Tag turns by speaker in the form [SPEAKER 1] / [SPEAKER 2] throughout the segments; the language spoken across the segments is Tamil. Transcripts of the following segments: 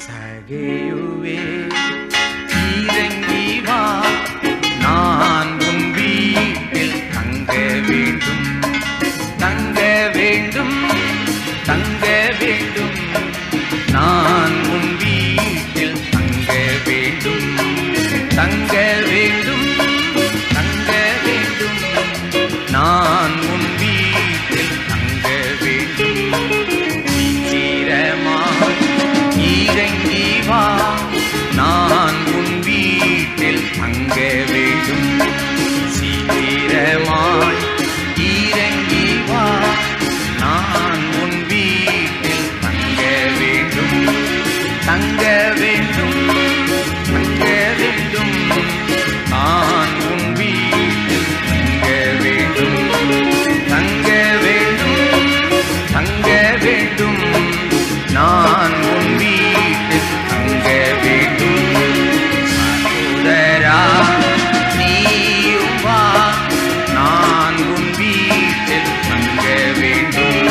[SPEAKER 1] சகேயுவே இறங்கி வா நான் உன் வீட்டில் தங்க வேண்டும் தங்க வேண்டும் தங்க வேண்டும் நான் உன் வீட்டில் தங்க வேண்டும் தங்க வேண்டும் தங்க வேண்டும் நான் உன் வீட்டில் தங்க வேண்டும் சீக்கிரமா இறங்கி வா நான் உன் வீட்டில் தங்க வேண்டும் சீக்கிரமாய் இறங்கி வா நான் உன் வீட்டில் தங்க வேண்டும் தங்க வேண்டும் தங்க வேண்டும் நான் உன் வீட்டில் தங்க வேண்டும் தங்க வேண்டும் தங்க வேண்டும் நான் உன் வீட்டில் தங்க வேண்டும் சகோதரா நீயும் வா நான் உன் வீட்டில் தங்க வேண்டும்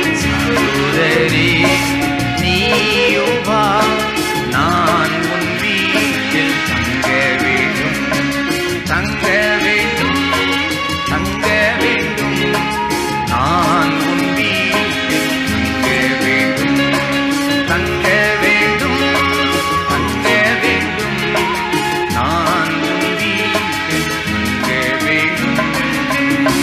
[SPEAKER 1] சகோதரி நீயும் வா நான் உன் வீட்டில் தங்க வேண்டும் தங்க வேண்டும் தங்க வேண்டும் நான் உன் வீட்டில் தங்க வேண்டும் தங்க வேண்டும் தங்க வேண்டும் நான் உன் வீட்டில் தங்க வேண்டும்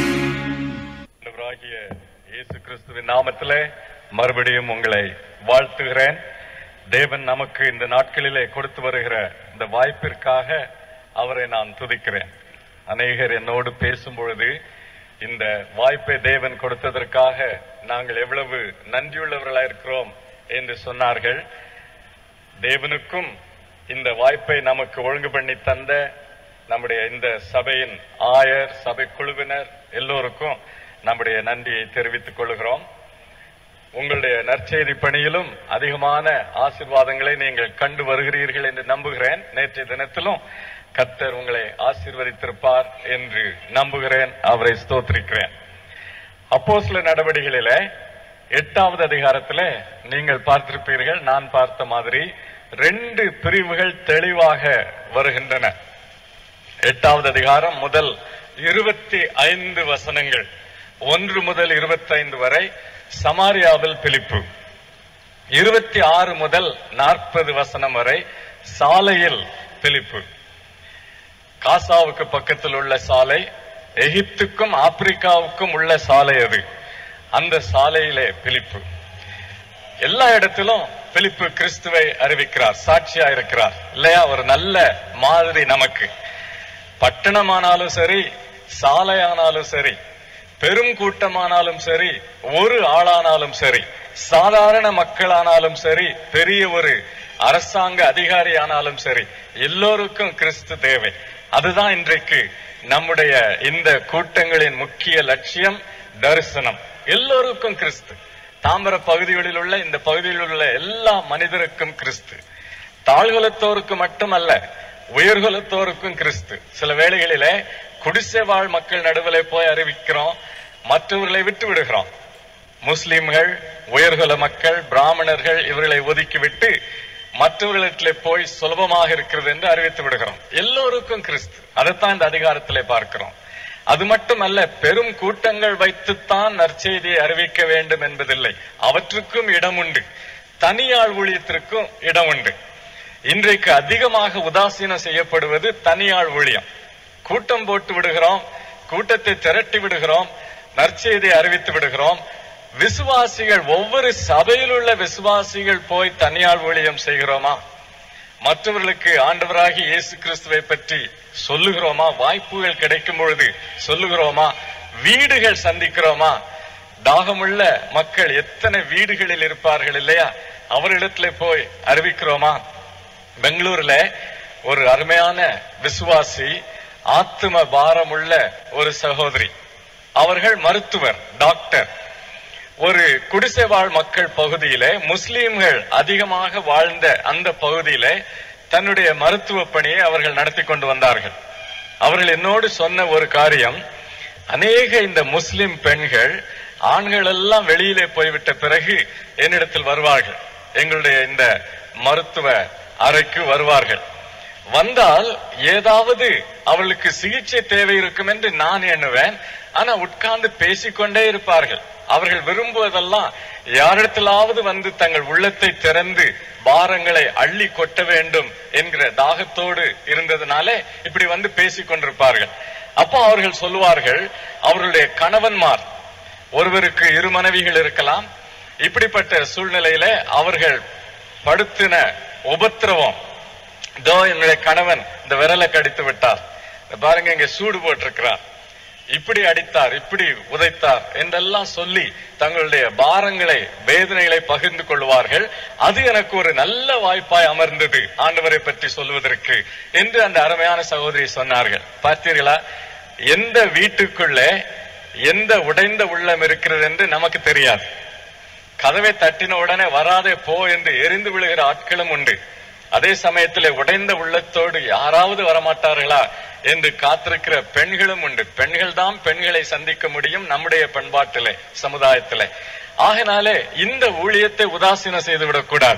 [SPEAKER 2] ஆண்டவராகிய இயேசு கிறிஸ்துவின் நாமத்திலே மறுபடியும் உங்களை வாழ்த்துகிறேன் தேவன் நமக்கு இந்த நாட்களிலே கொடுத்து வருகிற இந்த வாய்ப்பிற்காக அவரை நான் துதிக்கிறேன் அநேகர் என்னோடு பேசும் பொழுது இந்த வாய்ப்பை தேவன் கொடுத்ததற்காக நாங்கள் எவ்வளவு நன்றியுள்ளவர்களாக இருக்கிறோம் என்று சொன்னார்கள் தேவனுக்கும் இந்த வாய்ப்பை நமக்கு ஒழுங்கு பண்ணி தந்த நம்முடைய இந்த சபையின் ஆயர் சபை குழுவினர் எல்லோருக்கும் நம்முடைய நன்றியை தெரிவித்துக் கொள்கிறோம் உங்களுடைய நற்செய்தி பணியிலும் அதிகமான ஆசீர்வாதங்களை நீங்கள் கண்டு வருகிறீர்கள் என்று நம்புகிறேன் நேற்றைய தினத்திலும் கத்தர் உங்களை ஆசீர்வதித்திருப்பார் என்று நம்புகிறேன் அவரை ஸ்தோத்திரிக்கிறேன் அப்போ சில நடவடிக்கைகளிலே எட்டாவது அதிகாரத்திலே நீங்கள் பார்த்திருப்பீர்கள் நான் பார்த்த மாதிரி ரெண்டு பிரிவுகள் தெளிவாக வருகின்றன எட்டாவது அதிகாரம் முதல் இருபத்தி ஐந்து வசனங்கள் ஒன்று முதல் இருபத்தைந்து வரை சமாரியாவில் பிலிப்பு இருபத்தி ஆறு முதல் நாற்பது வசனம் வரை சாலையில் பிலிப்பு காசாவுக்கு பக்கத்தில் உள்ள சாலை எகிப்துக்கும் ஆப்பிரிக்காவுக்கும் உள்ள சாலை அது அந்த சாலையிலே பிலிப்பு எல்லா இடத்திலும் பிலிப்பு கிறிஸ்துவை அறிவிக்கிறார் சாட்சியா இருக்கிறார் இல்லையா ஒரு நல்ல மாதிரி நமக்கு பட்டணமானாலும் சரி சாலையானாலும் சரி பெரும் கூட்டமானாலும் சரி ஒரு ஆளானாலும் சரி சாதாரண மக்களானாலும் சரி பெரிய ஒரு அரசாங்க அதிகாரியானாலும் சரி எல்லோருக்கும் கிறிஸ்து தேவை அதுதான் இன்றைக்கு நம்முடைய இந்த கூட்டங்களின் முக்கிய லட்சியம் தரிசனம் எல்லோருக்கும் கிறிஸ்து தாமிர பகுதிகளில் உள்ள இந்த பகுதியில் உள்ள எல்லா மனிதருக்கும் கிறிஸ்து தாழ்குலத்தோருக்கு மட்டுமல்ல உயர்குலத்தோருக்கும் கிறிஸ்து சில வேளைகளிலே குடிசை வாழ் மக்கள் நடுவிலே போய் அறிவிக்கிறோம் மற்றவர்களை விட்டு விடுகிறோம் முஸ்லிம்கள் உயர்குல மக்கள் பிராமணர்கள் இவர்களை ஒதுக்கிவிட்டு மற்றவர்களிடத்திலே போய் சுலபமாக இருக்கிறது என்று அறிவித்து விடுகிறோம் எல்லோருக்கும் கிறிஸ்து அதைத்தான் இந்த அதிகாரத்திலே பார்க்கிறோம் அது மட்டுமல்ல பெரும் கூட்டங்கள் வைத்துத்தான் நற்செய்தியை அறிவிக்க வேண்டும் என்பதில்லை அவற்றுக்கும் இடம் உண்டு தனியாள் ஊழியத்திற்கும் இடம் உண்டு இன்றைக்கு அதிகமாக உதாசீனம் செய்யப்படுவது தனியாள் ஊழியம் கூட்டம் போட்டு விடுகிறோம் கூட்டத்தை திரட்டி விடுகிறோம் நற்செய்தியை அறிவித்து விடுகிறோம் விசுவாசிகள் ஒவ்வொரு சபையில் உள்ள விசுவாசிகள் போய் தனியார் ஊழியம் செய்கிறோமா மற்றவர்களுக்கு ஆண்டவராகி இயேசு கிறிஸ்துவை பற்றி சொல்லுகிறோமா வாய்ப்புகள் கிடைக்கும் பொழுது சொல்லுகிறோமா வீடுகள் சந்திக்கிறோமா தாகமுள்ள மக்கள் எத்தனை வீடுகளில் இருப்பார்கள் இல்லையா அவர்களிடத்துல போய் அறிவிக்கிறோமா பெங்களூர்ல ஒரு அருமையான விசுவாசி ஆத்தும பாரமுள்ள ஒரு சகோதரி அவர்கள் மருத்துவர் டாக்டர் ஒரு குடிசை வாழ் மக்கள் பகுதியிலே முஸ்லிம்கள் அதிகமாக வாழ்ந்த அந்த பகுதியிலே தன்னுடைய மருத்துவ பணியை அவர்கள் நடத்தி கொண்டு வந்தார்கள் அவர்கள் என்னோடு சொன்ன ஒரு காரியம் அநேக இந்த முஸ்லிம் பெண்கள் ஆண்கள் எல்லாம் வெளியிலே போய்விட்ட பிறகு என்னிடத்தில் வருவார்கள் எங்களுடைய இந்த மருத்துவ அறைக்கு வருவார்கள் வந்தால் ஏதாவது அவளுக்கு சிகிச்சை தேவை இருக்கும் என்று நான் எண்ணுவேன் ஆனா உட்கார்ந்து பேசிக்கொண்டே இருப்பார்கள் அவர்கள் விரும்புவதெல்லாம் யாரிடத்திலாவது வந்து தங்கள் உள்ளத்தை திறந்து பாரங்களை அள்ளி கொட்ட வேண்டும் என்கிற தாகத்தோடு இருந்ததுனாலே இப்படி வந்து பேசிக் கொண்டிருப்பார்கள் அப்போ அவர்கள் சொல்லுவார்கள் அவர்களுடைய கணவன்மார் ஒருவருக்கு இரு மனைவிகள் இருக்கலாம் இப்படிப்பட்ட சூழ்நிலையில அவர்கள் படுத்தின உபத்திரவம் இதோ என்னுடைய கணவன் இந்த விரலை கடித்து விட்டார் இந்த பாருங்க இங்க சூடு போட்டிருக்கிறார் இப்படி அடித்தார் இப்படி உதைத்தார் என்றெல்லாம் சொல்லி தங்களுடைய பாரங்களை வேதனைகளை பகிர்ந்து கொள்வார்கள் அது எனக்கு ஒரு நல்ல வாய்ப்பாய் அமர்ந்தது ஆண்டவரை பற்றி சொல்வதற்கு என்று அந்த அருமையான சகோதரி சொன்னார்கள் பார்த்தீர்களா எந்த வீட்டுக்குள்ளே எந்த உடைந்த உள்ளம் இருக்கிறது என்று நமக்கு தெரியாது கதவை தட்டின உடனே வராதே போ என்று எரிந்து விழுகிற ஆட்களும் உண்டு அதே சமயத்திலே உடைந்த உள்ளத்தோடு யாராவது வரமாட்டார்களா என்று காத்திருக்கிற பெண்களும் உண்டு பெண்கள் தான் பெண்களை சந்திக்க முடியும் நம்முடைய பண்பாட்டிலே சமுதாயத்திலே ஆகினாலே இந்த ஊழியத்தை உதாசீனம் செய்து விடக்கூடாது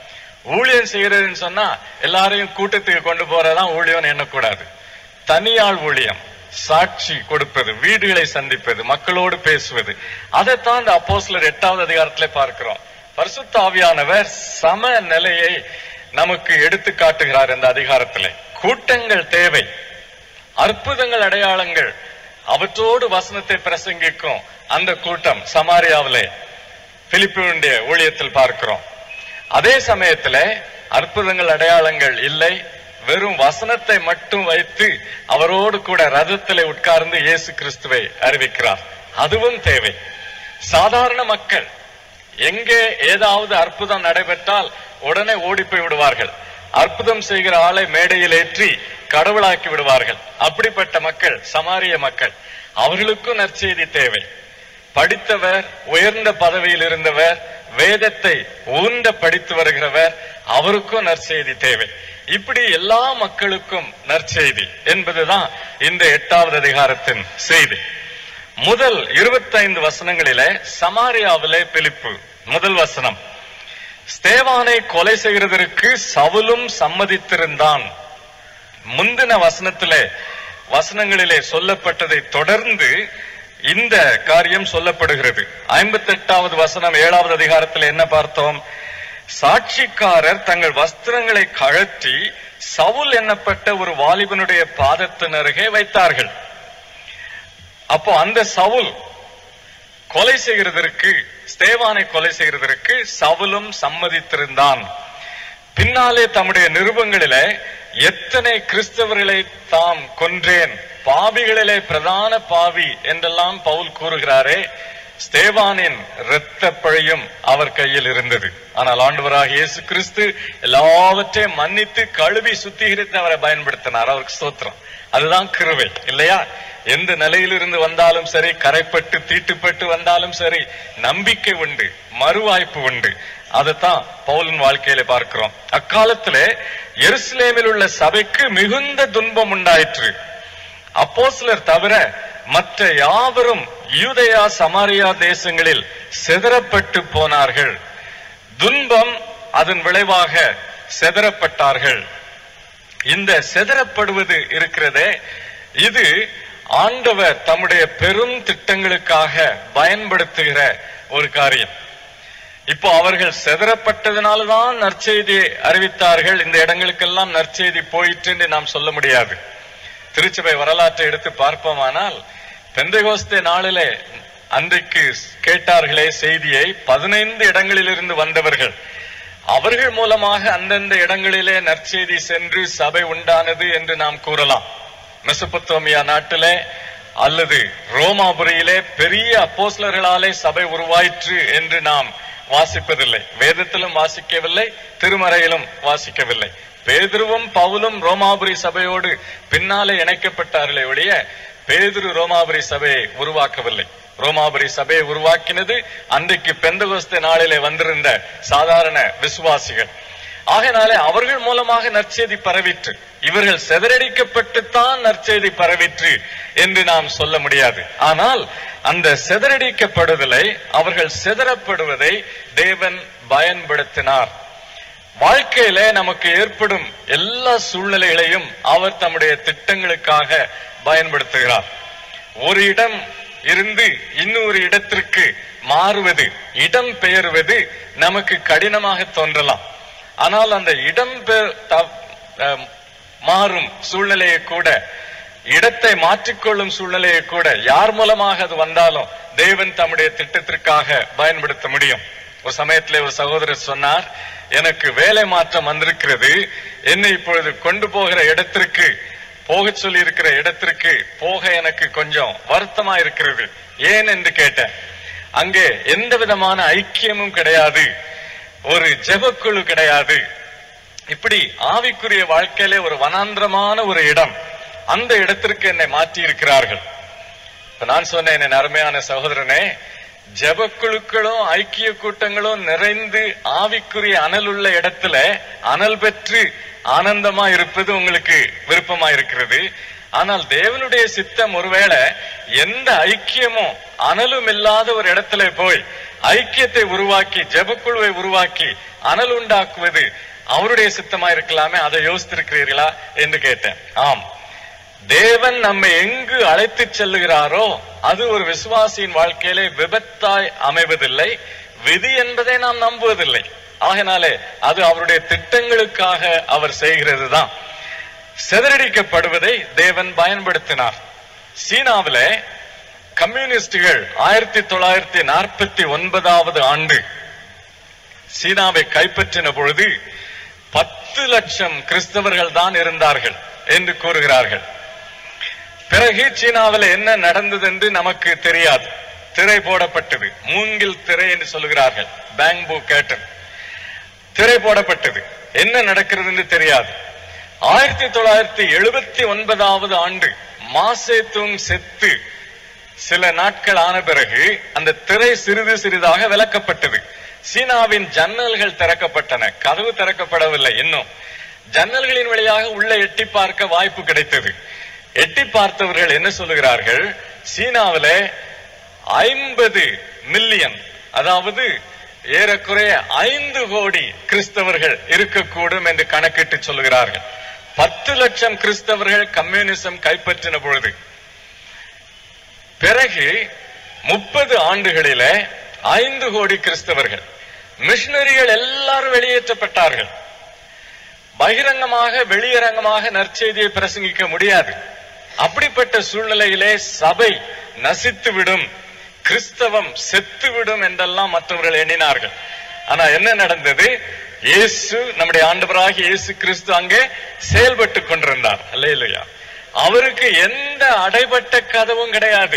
[SPEAKER 2] ஊழியம் செய்யறதுன்னு சொன்னா எல்லாரையும் கூட்டத்துக்கு கொண்டு போறதான் ஊழியம் எண்ணக்கூடாது தனியாள் ஊழியம் சாட்சி கொடுப்பது வீடுகளை சந்திப்பது மக்களோடு பேசுவது அதைத்தான் இந்த அப்போஸ்லர் எட்டாவது அதிகாரத்திலே பார்க்கிறோம் பரிசுத்த ஆவியானவர் சம நிலையை நமக்கு எடுத்து காட்டுகிறார் இந்த அதிகாரத்திலே கூட்டங்கள் தேவை அற்புதங்கள் அடையாளங்கள் அவற்றோடு வசனத்தை பிரசங்கிக்கும் அந்த கூட்டம் சமாரியாவிலே பிலிப்பினுடைய ஊழியத்தில் பார்க்கிறோம் அதே சமயத்துல அற்புதங்கள் அடையாளங்கள் இல்லை வெறும் வசனத்தை மட்டும் வைத்து அவரோடு கூட ரதத்திலே உட்கார்ந்து இயேசு கிறிஸ்துவை அறிவிக்கிறார் அதுவும் தேவை சாதாரண மக்கள் எங்கே ஏதாவது அற்புதம் நடைபெற்றால் உடனே ஓடி போய் விடுவார்கள் அற்புதம் செய்கிற ஆளை மேடையில் ஏற்றி கடவுளாக்கி விடுவார்கள் அப்படிப்பட்ட மக்கள் சமாரிய மக்கள் அவர்களுக்கும் நற்செய்தி தேவை படித்தவர் உயர்ந்த பதவியில் இருந்தவர் வேதத்தை ஊர்ந்த படித்து வருகிறவர் அவருக்கும் நற்செய்தி தேவை இப்படி எல்லா மக்களுக்கும் நற்செய்தி என்பதுதான் இந்த எட்டாவது அதிகாரத்தின் செய்தி முதல் இருபத்தைந்து வசனங்களிலே சமாரியாவிலே பிலிப்பு முதல் வசனம் ஸ்தேவானை கொலை செய்கிறதற்கு சவுலும் சம்மதித்திருந்தான் முந்தின வசனத்திலே வசனங்களிலே சொல்லப்பட்டதை தொடர்ந்து இந்த காரியம் சொல்லப்படுகிறது ஐம்பத்தி எட்டாவது வசனம் ஏழாவது அதிகாரத்தில் என்ன பார்த்தோம் சாட்சிக்காரர் தங்கள் வஸ்திரங்களை கழற்றி சவுல் எண்ணப்பட்ட ஒரு வாலிபனுடைய பாதத்தின் அருகே வைத்தார்கள் அப்போ அந்த சவுல் கொலை செய்கிறதற்கு ஸ்தேவானை கொலை செய்கிறதற்கு சவுலும் சம்மதித்திருந்தான் பின்னாலே தம்முடைய நிருபங்களிலே எத்தனை கிறிஸ்தவர்களை தாம் கொன்றேன் பாவிகளிலே பிரதான பாவி என்றெல்லாம் பவுல் கூறுகிறாரே ஸ்தேவானின் இரத்த பழியும் அவர் கையில் இருந்தது ஆனால் ஆண்டவராக இயேசு கிறிஸ்து எல்லாவற்றையும் மன்னித்து கழுவி சுத்திகரித்து அவரை பயன்படுத்தினார் அவருக்கு ஸ்தோத்திரம் அதுதான் கிருவை இல்லையா எந்த நிலையிலிருந்து வந்தாலும் சரி கரைப்பட்டு தீட்டுப்பட்டு வந்தாலும் சரி நம்பிக்கை உண்டு மறுவாய்ப்பு உண்டு அதைத்தான் பவுலின் வாழ்க்கையில பார்க்கிறோம் அக்காலத்திலே எருசலேமில் உள்ள சபைக்கு மிகுந்த துன்பம் உண்டாயிற்று அப்போஸ்லர் தவிர மற்ற யாவரும் யூதயா சமாரியா தேசங்களில் சிதறப்பட்டு போனார்கள் துன்பம் அதன் விளைவாக சிதறப்பட்டார்கள் இந்த சிதறப்படுவது இருக்கிறதே இது ஆண்டவர் தம்முடைய பெரும் திட்டங்களுக்காக பயன்படுத்துகிற ஒரு காரியம் இப்போ அவர்கள் செதறப்பட்டதனால்தான் நற்செய்தியை அறிவித்தார்கள் இந்த இடங்களுக்கெல்லாம் நற்செய்தி போயிற்று என்று நாம் சொல்ல முடியாது திருச்சபை வரலாற்றை எடுத்து பார்ப்போமானால் பெந்தைகோஸ்தே நாளிலே அன்றைக்கு கேட்டார்களே செய்தியை பதினைந்து இடங்களிலிருந்து வந்தவர்கள் அவர்கள் மூலமாக அந்தந்த இடங்களிலே நற்செய்தி சென்று சபை உண்டானது என்று நாம் கூறலாம் மெசபத்தோமியா நாட்டிலே அல்லது ரோமாபுரியிலே பெரிய அப்போஸ்லர்களாலே சபை உருவாயிற்று என்று நாம் வாசிப்பதில்லை வேதத்திலும் வாசிக்கவில்லை திருமறையிலும் வாசிக்கவில்லை பேதுருவும் பவுலும் ரோமாபுரி சபையோடு பின்னாலே இணைக்கப்பட்டார்களே ஒழிய பேதுரு ரோமாபுரி சபையை உருவாக்கவில்லை ரோமாபுரி சபையை உருவாக்கினது அன்றைக்கு பெந்தகோஸ்தே நாளிலே வந்திருந்த சாதாரண விசுவாசிகள் ஆகையினாலே அவர்கள் மூலமாக நற்செய்தி பரவிற்று இவர்கள் செதறடிக்கப்பட்டுத்தான் நற்செய்தி பரவிற்று என்று நாம் சொல்ல முடியாது ஆனால் அந்த செதறடிக்கப்படுதலை அவர்கள் செதறப்படுவதை தேவன் பயன்படுத்தினார் வாழ்க்கையில நமக்கு ஏற்படும் எல்லா சூழ்நிலைகளையும் அவர் தம்முடைய திட்டங்களுக்காக பயன்படுத்துகிறார் ஒரு இடம் இருந்து இன்னொரு இடத்திற்கு மாறுவது இடம் பெயர்வது நமக்கு கடினமாக தோன்றலாம் ஆனால் அந்த இடம் பெ- த- அஹ், மாறும் சூழ்நிலையை கூட இடத்தை மாற்றிக்கொள்ளும் சூழ்நிலையை கூட யார் மூலமாக அது வந்தாலும் தேவன் தம்முடைய திட்டத்திற்காக பயன்படுத்த முடியும் ஒரு சமயத்திலே ஒரு சகோதரர் சொன்னார் எனக்கு வேலை மாற்றம் வந்திருக்கிறது என்னை இப்பொழுது கொண்டு போகிற இடத்திற்கு போக சொல்லி இருக்கிற இடத்திற்கு போக எனக்கு கொஞ்சம் வருத்தமா இருக்கிறது ஏன் என்று கேட்டேன் அங்கே எந்த விதமான ஐக்கியமும் கிடையாது ஒரு ஜெபக்குழு கிடையாது இப்படி ஆவிக்குரிய வாழ்க்கையிலே ஒரு வனாந்திரமான ஒரு இடம் அந்த இடத்திற்கு என்னை மாற்றி இருக்கிறார்கள் இப்ப நான் சொன்னேன் என் அருமையான சகோதரனே ஜெபக்குழுக்களும் ஐக்கிய கூட்டங்களும் நிறைந்து ஆவிக்குரிய அனல் உள்ள இடத்துல அனல் பெற்று ஆனந்தமா இருப்பது உங்களுக்கு விருப்பமா இருக்கிறது ஆனால் தேவனுடைய சித்தம் ஒருவேளை எந்த ஐக்கியமும் அனலும் இல்லாத ஒரு இடத்துல போய் ஐக்கியத்தை உருவாக்கி ஜெபக்குழுவை உருவாக்கி அனல் உண்டாக்குவது அவருடைய சித்தமா இருக்கலாமே அதை யோசித்திருக்கிறீர்களா என்று கேட்டேன் ஆம் தேவன் நம்மை எங்கு அழைத்துச் செல்லுகிறாரோ அது ஒரு விசுவாசியின் வாழ்க்கையிலே விபத்தாய் அமைவதில்லை விதி என்பதை நாம் நம்புவதில்லை ஆகினாலே அது அவருடைய திட்டங்களுக்காக அவர் செய்கிறது தான் சிதறடிக்கப்படுவதை தேவன் பயன்படுத்தினார் சீனாவிலே கம்யூனிஸ்டுகள் ஆயிரத்தி தொள்ளாயிரத்தி நாற்பத்தி ஒன்பதாவது ஆண்டு சீனாவை கைப்பற்றின பொழுது பத்து லட்சம் கிறிஸ்தவர்கள் தான் இருந்தார்கள் என்று கூறுகிறார்கள் பிறகு சீனாவில் என்ன நடந்தது என்று நமக்கு தெரியாது திரை போடப்பட்டது மூங்கில் திரை என்று சொல்லுகிறார்கள் பேங்பூ கேட்டன் திரை போடப்பட்டது என்ன நடக்கிறது என்று தெரியாது ஆயிரத்தி தொள்ளாயிரத்தி எழுபத்தி ஒன்பதாவது ஆண்டு மாசேத்துங் செத்து சில நாட்கள் ஆன பிறகு அந்த திரை சிறிது சிறிதாக விலக்கப்பட்டது சீனாவின் ஜன்னல்கள் திறக்கப்பட்டன கதவு திறக்கப்படவில்லை இன்னும் ஜன்னல்களின் வழியாக உள்ள எட்டி பார்க்க வாய்ப்பு கிடைத்தது எட்டி பார்த்தவர்கள் என்ன சொல்லுகிறார்கள் சீனாவிலே ஐம்பது மில்லியன் அதாவது ஏறக்குறைய ஐந்து கோடி கிறிஸ்தவர்கள் இருக்கக்கூடும் என்று கணக்கிட்டு சொல்லுகிறார்கள் பத்து லட்சம் கிறிஸ்தவர்கள் கம்யூனிசம் கைப்பற்றின பொழுது பிறகு முப்பது ஆண்டுகளிலே ஐந்து கோடி கிறிஸ்தவர்கள் மிஷினரிகள் எல்லாரும் வெளியேற்றப்பட்டார்கள் பகிரங்கமாக வெளியரங்கமாக நற்செய்தியை பிரசங்கிக்க முடியாது அப்படிப்பட்ட சூழ்நிலையிலே சபை நசித்துவிடும் கிறிஸ்தவம் செத்துவிடும் என்றெல்லாம் மற்றவர்கள் எண்ணினார்கள் ஆனா என்ன நடந்தது இயேசு நம்முடைய ஆண்டவராகிய இயேசு கிறிஸ்து அங்கே செயல்பட்டு கொண்டிருந்தார் அல்லையா அவருக்கு எந்த அடைபட்ட கதவும் கிடையாது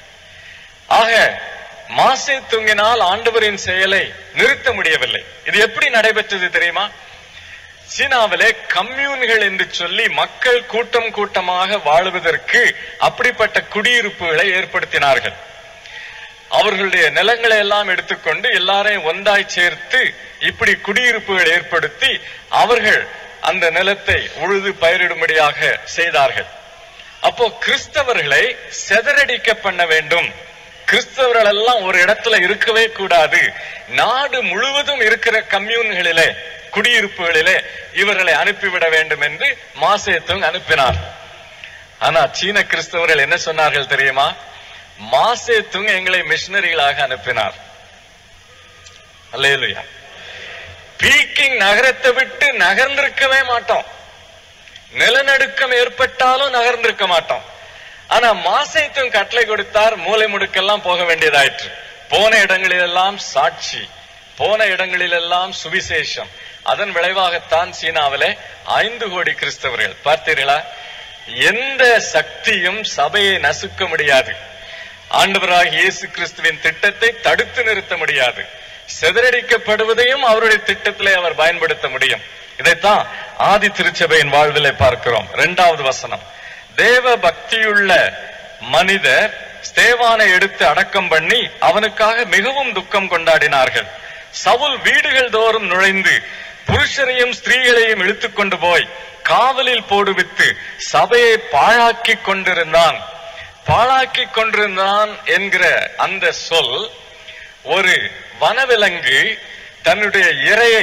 [SPEAKER 2] ஆக மாசை தூங்கினால் ஆண்டவரின் செயலை நிறுத்த முடியவில்லை இது எப்படி நடைபெற்றது தெரியுமா சீனாவிலே கம்யூன்கள் என்று சொல்லி மக்கள் கூட்டம் கூட்டமாக வாழுவதற்கு அப்படிப்பட்ட குடியிருப்புகளை ஏற்படுத்தினார்கள் அவர்களுடைய நிலங்களை எல்லாம் எடுத்துக்கொண்டு எல்லாரையும் ஒன்றாய் சேர்த்து இப்படி குடியிருப்புகள் ஏற்படுத்தி அவர்கள் அந்த நிலத்தை உழுது பயிரிடும்படியாக செய்தார்கள் அப்போ கிறிஸ்தவர்களை செதறடிக்க பண்ண வேண்டும் கிறிஸ்தவர்கள் எல்லாம் ஒரு இடத்துல இருக்கவே கூடாது நாடு முழுவதும் இருக்கிற கம்யூன்களிலே குடியிருப்புகளிலே இவர்களை அனுப்பிவிட வேண்டும் என்று மாசேத்துங் அனுப்பினார் ஆனா சீன கிறிஸ்தவர்கள் என்ன சொன்னார்கள் தெரியுமா மாசேத்துங் எங்களை மிஷினரிகளாக அனுப்பினார் அல்லேலுயா பீக்கிங் நகரத்தை விட்டு நகர்ந்திருக்கவே மாட்டோம் நிலநடுக்கம் ஏற்பட்டாலும் நகர்ந்திருக்க மாட்டோம் ஆனா மாசைத்தும் கட்டளை கொடுத்தார் மூலை முடுக்கெல்லாம் போக வேண்டியதாயிற்று போன இடங்களிலெல்லாம் சாட்சி போன இடங்களிலெல்லாம் சுவிசேஷம் அதன் விளைவாகத்தான் சீனாவிலே ஐந்து கோடி கிறிஸ்தவர்கள் பார்த்தீர்களா எந்த சக்தியும் சபையை நசுக்க முடியாது ஆண்டவராக இயேசு கிறிஸ்துவின் திட்டத்தை தடுத்து நிறுத்த முடியாது சிதறடிக்கப்படுவதையும் அவருடைய திட்டத்திலே அவர் பயன்படுத்த முடியும் இதைத்தான் ஆதி திருச்சபையின் வாழ்விலே பார்க்கிறோம் இரண்டாவது வசனம் தேவ பக்தியுள்ள மனிதர் ஸ்தேவானை எடுத்து அடக்கம் பண்ணி அவனுக்காக மிகவும் துக்கம் கொண்டாடினார்கள் சவுல் வீடுகள் தோறும் நுழைந்து புருஷரையும் ஸ்திரீகளையும் இழுத்துக் கொண்டு போய் காவலில் போடுவித்து சபையை பாழாக்கிக் கொண்டிருந்தான் பாழாக்கிக் கொண்டிருந்தான் என்கிற அந்த சொல் ஒரு வனவிலங்கு தன்னுடைய இரையை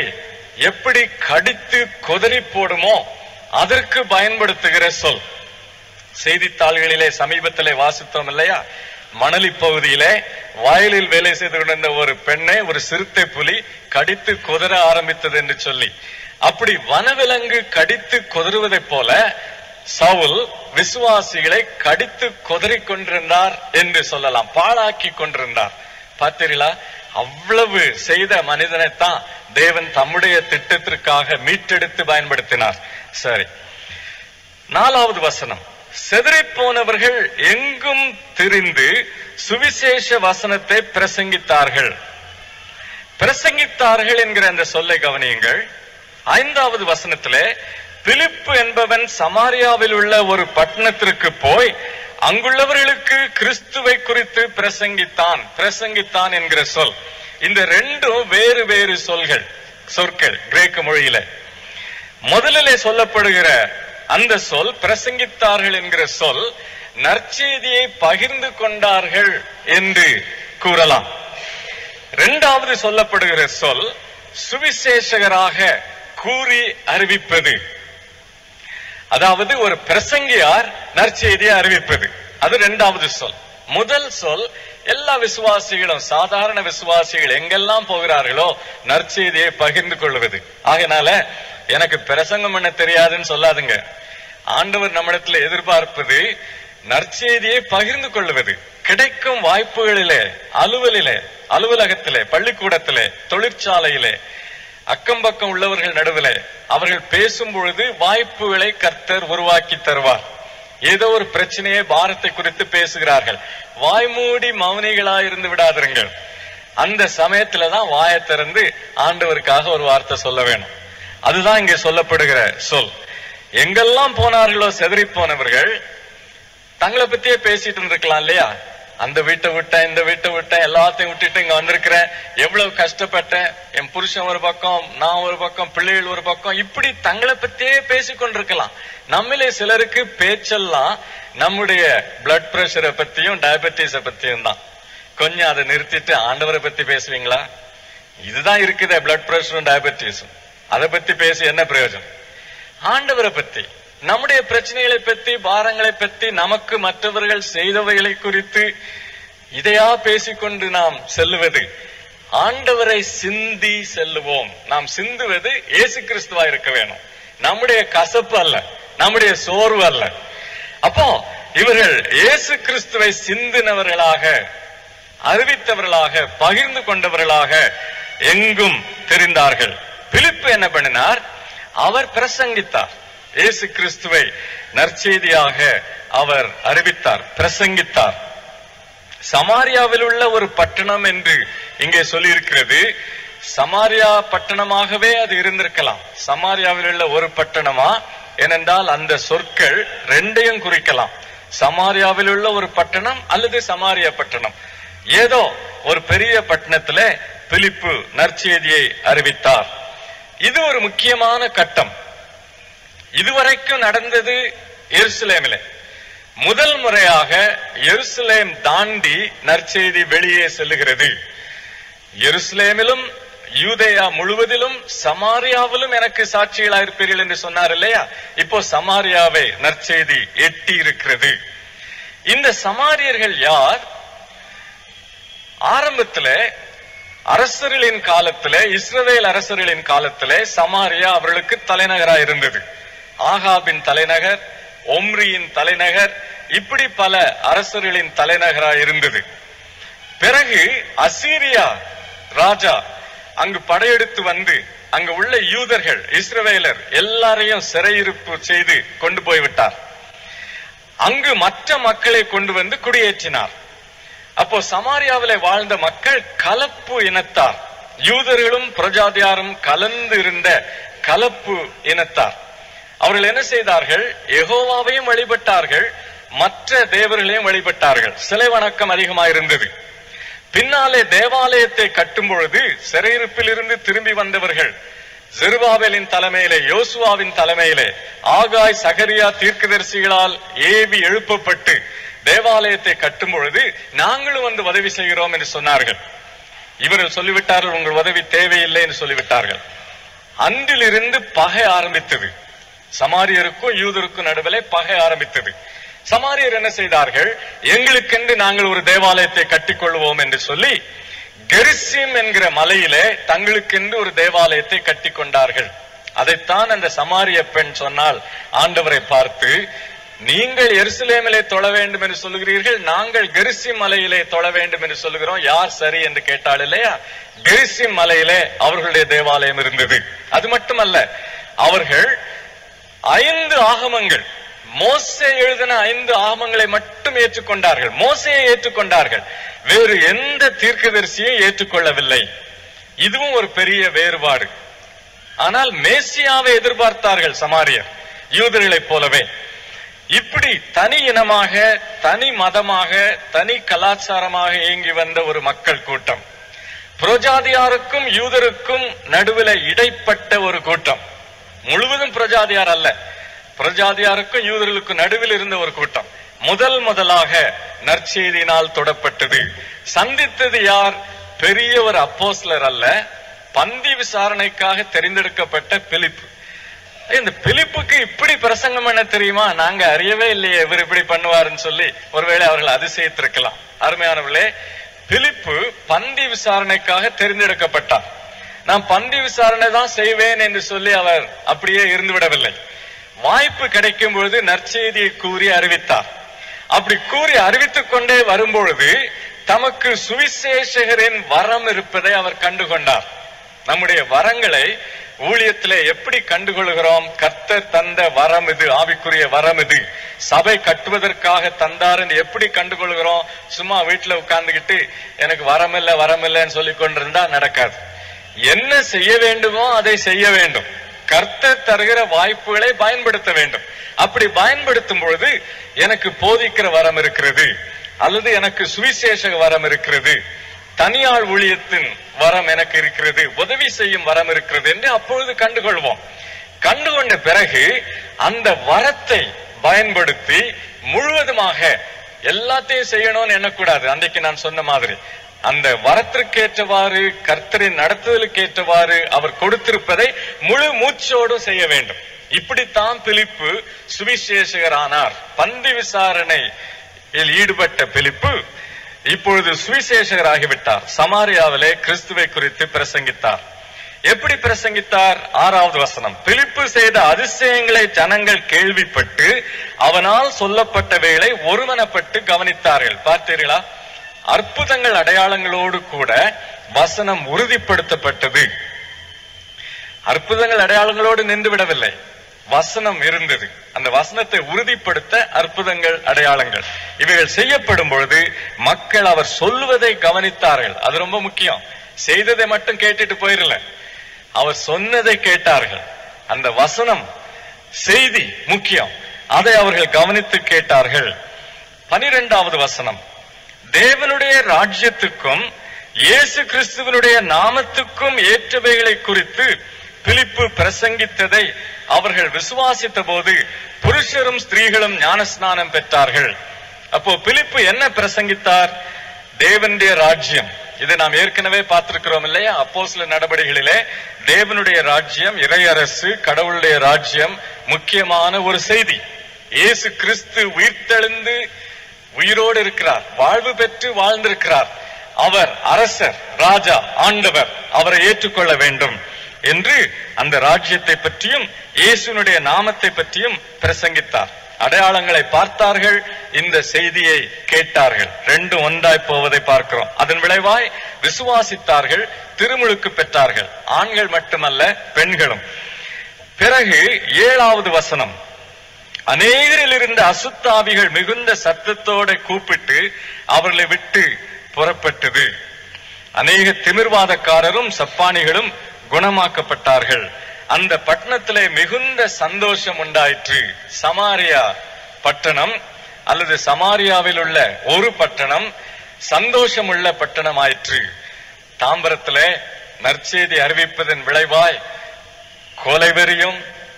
[SPEAKER 2] எப்படி கடித்து கொதறி போடுமோ அதற்கு பயன்படுத்துகிற சொல் செய்தித்தாள்களிலே சமீபத்திலே வாசித்தோம் இல்லையா மணலி பகுதியிலே வயலில் வேலை செய்து கொண்டிருந்த ஒரு பெண்ணை ஒரு சிறுத்தை புலி கடித்து கொதற ஆரம்பித்தது என்று சொல்லி அப்படி வனவிலங்கு கடித்து கொதறுவதைப் போல சவுல் விசுவாசிகளை கடித்து கொதறிக் கொண்டிருந்தார் என்று சொல்லலாம் பாழாக்கி கொண்டிருந்தார் பார்த்தீர்களா அவ்வளவு செய்த மனிதனைத்தான் தேவன் தம்முடைய திட்டத்திற்காக மீட்டெடுத்து பயன்படுத்தினார் சரி நாலாவது வசனம் செதறிப் போனவர்கள் எங்கும் திரிந்து சுவிசேஷ வசனத்தை பிரசங்கித்தார்கள் பிரசங்கித்தார்கள் என்கிற அந்த சொல்லை கவனியுங்கள் ஐந்தாவது வசனத்திலே பிலிப்பு என்பவன் சமாரியாவில் உள்ள ஒரு பட்டணத்திற்கு போய் அங்குள்ளவர்களுக்கு கிறிஸ்துவை குறித்து பிரசங்கித்தான் பிரசங்கித்தான் என்கிற சொல் இந்த ரெண்டும் வேறு வேறு சொல்கள் சொற்கள் கிரேக்க மொழியில முதலிலே சொல்லப்படுகிற அந்த சொல் பிரசங்கித்தார்கள் என்கிற சொல் நற்செய்தியை பகிர்ந்து கொண்டார்கள் என்று கூறலாம் இரண்டாவது சொல்லப்படுகிற சொல் சுவிசேஷகராக கூறி அறிவிப்பது அதாவது ஒரு பிரசங்கியார் நற்செய்தியை அறிவிப்பது அது இரண்டாவது சொல் முதல் சொல் எல்லா விசுவாசிகளும் சாதாரண விசுவாசிகள் எங்கெல்லாம் போகிறார்களோ நற்செய்தியை பகிர்ந்து கொள்வது ஆகையினால எனக்கு பிரசங்கம் பண்ண தெரியாதுன்னு சொல்லாதுங்க ஆண்டவர் நம்மிடத்துல எதிர்பார்ப்பது நற்செய்தியை பகிர்ந்து கொள்வது கிடைக்கும் வாய்ப்புகளிலே அலுவலிலே அலுவலகத்திலே பள்ளிக்கூடத்திலே தொழிற்சாலையிலே அக்கம் பக்கம் உள்ளவர்கள் நடுவிலே அவர்கள் பேசும் பொழுது வாய்ப்புகளை கர்த்தர் உருவாக்கி தருவார் ஏதோ ஒரு பிரச்சனையை பாரத்தை குறித்து பேசுகிறார்கள் வாய்மூடி மௌனிகளாய் இருந்து விடாதிருங்கள் அந்த சமயத்துல தான் வாயை திறந்து ஆண்டவருக்காக ஒரு வார்த்தை சொல்ல வேணும் அதுதான் இங்கே சொல்லப்படுகிற சொல் எங்கெல்லாம் போனார்களோ செதறி போனவர்கள் தங்களை பத்தியே பேசிட்டு இருந்திருக்கலாம் இல்லையா அந்த வீட்டை விட்டேன் இந்த வீட்டை விட்டேன் எல்லாத்தையும் விட்டுட்டு இங்க வந்திருக்கிறேன் எவ்வளவு கஷ்டப்பட்டேன் என் புருஷன் ஒரு பக்கம் நான் ஒரு பக்கம் பிள்ளைகள் ஒரு பக்கம் இப்படி தங்களை பத்தியே பேசிக் கொண்டிருக்கலாம் நம்மளே சிலருக்கு பேச்செல்லாம் நம்முடைய பிளட் பிரஷரை பத்தியும் டயபெட்டிஸ பத்தியும் தான் கொஞ்சம் அதை நிறுத்திட்டு ஆண்டவரை பத்தி பேசுவீங்களா இதுதான் இருக்குதே பிளட் பிரஷரும் டயபெட்டிஸும் அதை பத்தி பேசி என்ன பிரயோஜனம் ஆண்டவரை பத்தி நம்முடைய பிரச்சனைகளை பத்தி பாரங்களை பத்தி நமக்கு மற்றவர்கள் செய்தவைகளை குறித்து இதையா பேசிக்கொண்டு நாம் செல்லுவது ஆண்டவரை சிந்தி செல்லுவோம் நாம் சிந்துவது இயேசு கிறிஸ்துவா இருக்க வேணும் நம்முடைய கசப்பு அல்ல நம்முடைய சோர்வு அல்ல அப்போ இவர்கள் இயேசு கிறிஸ்துவை சிந்தினவர்களாக அறிவித்தவர்களாக பகிர்ந்து கொண்டவர்களாக எங்கும் தெரிந்தார்கள் பிலிப்பு என்ன பண்ணினார் அவர் பிரசங்கித்தார் இயேசு கிறிஸ்துவை நற்செய்தியாக அவர் அறிவித்தார் பிரசங்கித்தார் சமாரியாவில் உள்ள ஒரு பட்டணம் என்று இங்கே சொல்லியிருக்கிறது சமாரியா பட்டணமாகவே அது இருந்திருக்கலாம் சமாரியாவில் உள்ள ஒரு பட்டணமா ஏனென்றால் அந்த சொற்கள் ரெண்டையும் குறிக்கலாம் சமாரியாவில் உள்ள ஒரு பட்டணம் அல்லது சமாரியா பட்டணம் ஏதோ ஒரு பெரிய பட்டணத்துல பிலிப்பு நற்செய்தியை அறிவித்தார் இது ஒரு முக்கியமான கட்டம் இதுவரைக்கும் நடந்தது எருசலேமிலே முதல் முறையாக எருசலேம் தாண்டி நற்செய்தி வெளியே செல்லுகிறது எருசலேமிலும் யூதேயா முழுவதிலும் சமாரியாவிலும் எனக்கு சாட்சிகளாயிருப்பீர்கள் என்று சொன்னார் இல்லையா இப்போ சமாரியாவை நற்செய்தி எட்டி இருக்கிறது இந்த சமாரியர்கள் யார் ஆரம்பத்துல அரசர்களின் காலத்திலே இஸ்ரவேல் அரசர்களின் காலத்திலே சமாரியா அவர்களுக்கு தலைநகரா இருந்தது ஆகாபின் தலைநகர் ஒம்ரியின் தலைநகர் இப்படி பல அரசர்களின் தலைநகரா இருந்தது பிறகு அசீரியா ராஜா அங்கு படையெடுத்து வந்து அங்கு உள்ள யூதர்கள் இஸ்ரவேலர் எல்லாரையும் சிறையிருப்பு செய்து கொண்டு போய்விட்டார் அங்கு மற்ற மக்களை கொண்டு வந்து குடியேற்றினார் அப்போ சமாரியாவிலே வாழ்ந்த மக்கள் கலப்பு இனத்தார் யூதர்களும் பிரஜாதியாரும் கலந்து இருந்த கலப்பு இனத்தார் அவர்கள் என்ன செய்தார்கள் எகோவாவையும் வழிபட்டார்கள் மற்ற தேவர்களையும் வழிபட்டார்கள் சிலை வணக்கம் அதிகமாயிருந்தது பின்னாலே தேவாலயத்தை கட்டும் பொழுது சிறையிருப்பில் இருந்து திரும்பி வந்தவர்கள் ஜெருபாபேலின் தலைமையிலே யோசுவாவின் தலைமையிலே ஆகாய் சகரியா தீர்க்கதரிசிகளால் ஏவி எழுப்பப்பட்டு தேவாலயத்தை கட்டும் பொழுது நாங்களும் வந்து உதவி செய்கிறோம் என்று சொன்னார்கள் இவர்கள் சொல்லிவிட்டார்கள் உங்கள் உதவி தேவையில்லை என்று சொல்லிவிட்டார்கள் அன்றிலிருந்து பகை ஆரம்பித்தது சமாரியருக்கும் யூதருக்கும் நடுவிலே பகை ஆரம்பித்தது சமாரியர் என்ன செய்தார்கள் எங்களுக்கென்று நாங்கள் ஒரு தேவாலயத்தை கட்டிக்கொள்வோம் என்று சொல்லி கெரிசிம் என்கிற மலையிலே தங்களுக்கென்று ஒரு தேவாலயத்தை கட்டிக் கொண்டார்கள் அதைத்தான் அந்த சமாரிய பெண் சொன்னால் ஆண்டவரை பார்த்து நீங்கள் எருசலேமிலே தொழ வேண்டும் என்று சொல்லுகிறீர்கள் நாங்கள் கெரிசிம் மலையிலே தொழ வேண்டும் என்று சொல்லுகிறோம் யார் சரி என்று கேட்டாள் இல்லையா கெரிசிம் மலையிலே அவர்களுடைய தேவாலயம் இருந்தது அது மட்டுமல்ல அவர்கள் ஐந்து ஆகமங்கள் மோசே எழுதின ஐந்து ஆகமங்களை மட்டும் ஏற்றுக்கொண்டார்கள் மோசையை ஏற்றுக்கொண்டார்கள் வேறு எந்த தீர்க்கதரிசியும் ஏற்றுக்கொள்ளவில்லை இதுவும் ஒரு பெரிய வேறுபாடு ஆனால் மேசியாவை எதிர்பார்த்தார்கள் சமாரியர் யூதர்களைப் போலவே இப்படி தனி இனமாக தனி மதமாக தனி கலாச்சாரமாக இயங்கி வந்த ஒரு மக்கள் கூட்டம் புரோஜாதியாருக்கும் யூதருக்கும் நடுவில் இடைப்பட்ட ஒரு கூட்டம் முழுவதும் புரஜாதியார் அல்ல புரஜாதியாருக்கும் யூதர்களுக்கும் நடுவில் இருந்த ஒரு கூட்டம் முதல் முதலாக நற்செய்தியினால் தொடப்பட்டது சந்தித்தது யார் பெரிய ஒரு அப்போஸ்லர் அல்ல பந்தி விசாரணைக்காக தெரிந்தெடுக்கப்பட்ட பிலிப்பு இந்த பிலிப்புக்கு இப்படி பிரசங்கம் பண்ண தெரியுமா நாங்க அறியவே இல்லையே இவர் இப்படி பண்ணுவாருன்னு சொல்லி ஒருவேளை அவர்கள் அதிசயித்திருக்கலாம் அருமையானவர்களே பிலிப்பு பந்தி விசாரணைக்காக தெரிந்தெடுக்கப்பட்டார் நான் பந்தி விசாரணை தான் செய்வேன் என்று சொல்லி அவர் அப்படியே இருந்து விடவில்லை வாய்ப்பு கிடைக்கும் பொழுது நற்செய்தியை கூறி அறிவித்தார் அப்படி கூறி அறிவித்துக் கொண்டே வரும்பொழுது தமக்கு சுவிசேஷகரின் வரம் இருப்பதை அவர் கண்டுகொண்டார் நம்முடைய வரங்களை ஊழியத்திலே எப்படி கண்டுகொள்கிறோம் கர்த்தர் தந்த வரம் இது ஆவிக்குரிய வரம் இது சபை கட்டுவதற்காக தந்தார் என்று எப்படி கண்டுகொள்கிறோம் சும்மா வீட்டுல உட்கார்ந்துகிட்டு எனக்கு வரம் இல்ல வரம் இல்லைன்னு சொல்லி கொண்டிருந்தா நடக்காது என்ன செய்ய வேண்டுமோ அதை செய்ய வேண்டும் கர்த்தர் தருகிற வாய்ப்புகளை பயன்படுத்த வேண்டும் அப்படி பயன்படுத்தும் பொழுது எனக்கு போதிக்கிற வரம் இருக்கிறது அல்லது எனக்கு சுவிசேஷ வரம் இருக்கிறது தனியார் ஊழியத்தின் வரம் எனக்கு இருக்கிறது உதவி செய்யும் வரம் இருக்கிறது என்று அப்பொழுது கண்டுகொள்வோம் கண்டுகொண்ட பிறகு அந்த வரத்தை பயன்படுத்தி முழுவதுமாக எல்லாத்தையும் செய்யணும்னு எண்ணக்கூடாது அன்றைக்கு நான் சொன்ன மாதிரி அந்த வரத்திற்கேற்றவாறு கர்த்தரின் நடத்துதலுக்கு ஏற்றவாறு அவர் கொடுத்திருப்பதை முழு மூச்சோடும் செய்ய வேண்டும் இப்படித்தான் பிலிப்பு சுவிசேஷகரானார் பந்தி விசாரணை ஈடுபட்ட பிலிப்பு இப்பொழுது சுவிசேஷகராகிவிட்டார் சமாரியாவிலே கிறிஸ்துவை குறித்து பிரசங்கித்தார் எப்படி பிரசங்கித்தார் ஆறாவது வசனம் பிலிப்பு செய்த அதிசயங்களை ஜனங்கள் கேள்விப்பட்டு அவனால் சொல்லப்பட்ட வேளை ஒருமனப்பட்டு கவனித்தார்கள் பார்த்தீர்களா அற்புதங்கள் அடையாளங்களோடு கூட வசனம் உறுதிப்படுத்தப்பட்டது அற்புதங்கள் அடையாளங்களோடு நின்று விடவில்லை வசனம் இருந்தது அந்த வசனத்தை உறுதிப்படுத்த அற்புதங்கள் அடையாளங்கள் இவைகள் செய்யப்படும் பொழுது மக்கள் அவர் சொல்வதை கவனித்தார்கள் அது ரொம்ப முக்கியம் செய்ததை மட்டும் கேட்டுட்டு போயிடல அவர் சொன்னதை கேட்டார்கள் அந்த வசனம் செய்தி முக்கியம் அதை அவர்கள் கவனித்து கேட்டார்கள் பனிரெண்டாவது வசனம் தேவனுடைய ராஜ்யத்துக்கும் இயேசு கிறிஸ்துவனுடைய நாமத்துக்கும் ஏற்றவைகளை குறித்து பிலிப்பு பிரசங்கித்ததை அவர்கள் விசுவாசித்த போது புருஷரும் ஸ்திரீகளும் ஞானஸ்நானம் பெற்றார்கள் அப்போ பிலிப்பு என்ன பிரசங்கித்தார் தேவனுடைய ராஜ்யம் இதை நாம் ஏற்கனவே பார்த்திருக்கிறோம் இல்லையா அப்போ சில நடவடிக்கைகளிலே தேவனுடைய ராஜ்யம் இறையரசு கடவுளுடைய ராஜ்யம் முக்கியமான ஒரு செய்தி இயேசு கிறிஸ்து உயிர்த்தெழுந்து உயிரோடு இருக்கிறார் வாழ்வு பெற்று வாழ்ந்திருக்கிறார் அவர் அரசர் ராஜா ஆண்டவர் அவரை ஏற்றுக்கொள்ள வேண்டும் என்று அந்த ராஜ்யத்தை பற்றியும் இயேசுனுடைய நாமத்தை பற்றியும் பிரசங்கித்தார் அடையாளங்களை பார்த்தார்கள் இந்த செய்தியை கேட்டார்கள் ரெண்டும் ஒன்றாய் போவதை பார்க்கிறோம் அதன் விளைவாய் விசுவாசித்தார்கள் திருமுழுக்கு பெற்றார்கள் ஆண்கள் மட்டுமல்ல பெண்களும் பிறகு ஏழாவது வசனம் அநேகரில் இருந்த அசுத்தாவிகள் மிகுந்த சத்தத்தோட கூப்பிட்டு அவர்களை விட்டு புறப்பட்டது அநேக திமிர்வாதக்காரரும் சப்பானிகளும் குணமாக்கப்பட்டார்கள் அந்த பட்டணத்திலே மிகுந்த சந்தோஷம் உண்டாயிற்று சமாரியா பட்டணம் அல்லது சமாரியாவில் உள்ள ஒரு பட்டணம் சந்தோஷம் உள்ள பட்டணம் ஆயிற்று தாம்பரத்திலே நற்செய்தி அறிவிப்பதன் விளைவாய் கொலைவெறியும்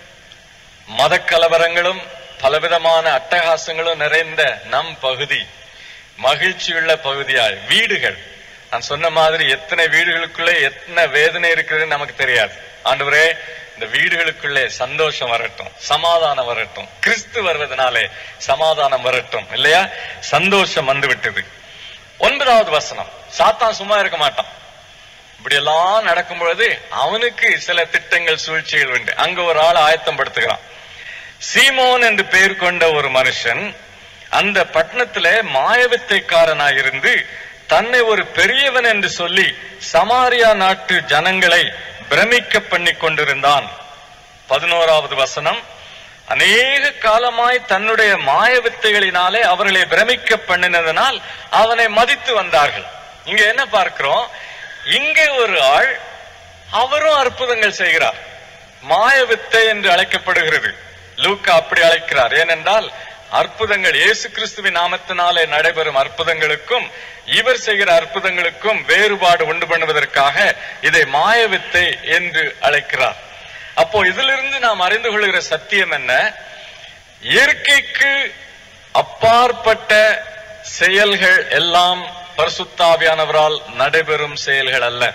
[SPEAKER 2] மத கலவரங்களும் பலவிதமான அட்டகாசங்களும் நிறைந்த நம் பகுதி மகிழ்ச்சியுள்ள பகுதியாய் வீடுகள் நான் சொன்ன மாதிரி எத்தனை வீடுகளுக்குள்ளே எத்தனை வேதனை இருக்குதுன்னு நமக்கு தெரியாது ஆண்டவரே இந்த வீடுகளுக்குள்ளே சந்தோஷம் வரட்டும் சமாதானம் வரட்டும் கிறிஸ்து வருவதனாலே சமாதானம் வரட்டும் இல்லையா சந்தோஷம் வந்து விட்டது ஒன்பதாவது வசனம் சாத்தான் சும்மா இருக்க மாட்டான் இப்படி எல்லாம் நடக்கும் பொழுது அவனுக்கு சில திட்டங்கள் சூழ்ச்சிகள் உண்டு அங்க ஒரு ஆள் ஆயத்தம் படுத்துகிறான் சீமோன் என்று பெயர் கொண்ட ஒரு மனுஷன் அந்த பட்டணத்திலே மாயவித்தைக்காரனாயிருந்து தன்னை ஒரு பெரியவன் என்று சொல்லி சமாரியா நாட்டு ஜனங்களை பிரமிக்க பண்ணி கொண்டிருந்தான் பதினோராவது வசனம் அநேக காலமாய் தன்னுடைய மாய வித்தைகளினாலே அவர்களை பிரமிக்க பண்ணினதனால் அவனை மதித்து வந்தார்கள் இங்க என்ன பார்க்கிறோம் இங்கே ஒரு ஆள் அவரும் அற்புதங்கள் செய்கிறார் மாய வித்தை என்று அழைக்கப்படுகிறது லூக்கா அப்படி அழைக்கிறார் ஏனென்றால் அற்புதங்கள் இயேசு கிறிஸ்துவின் நாமத்தினாலே நடைபெறும் அற்புதங்களுக்கும் இவர் செய்கிற அற்புதங்களுக்கும் வேறுபாடு உண்டு பண்ணுவதற்காக இதை மாயவித்தை என்று அழைக்கிறார் அப்போ இதிலிருந்து நாம் அறிந்து கொள்கிற சத்தியம் என்ன இயற்கைக்கு அப்பாற்பட்ட செயல்கள் எல்லாம் பரிசுத்தாவியானவரால் நடைபெறும் செயல்கள் அல்ல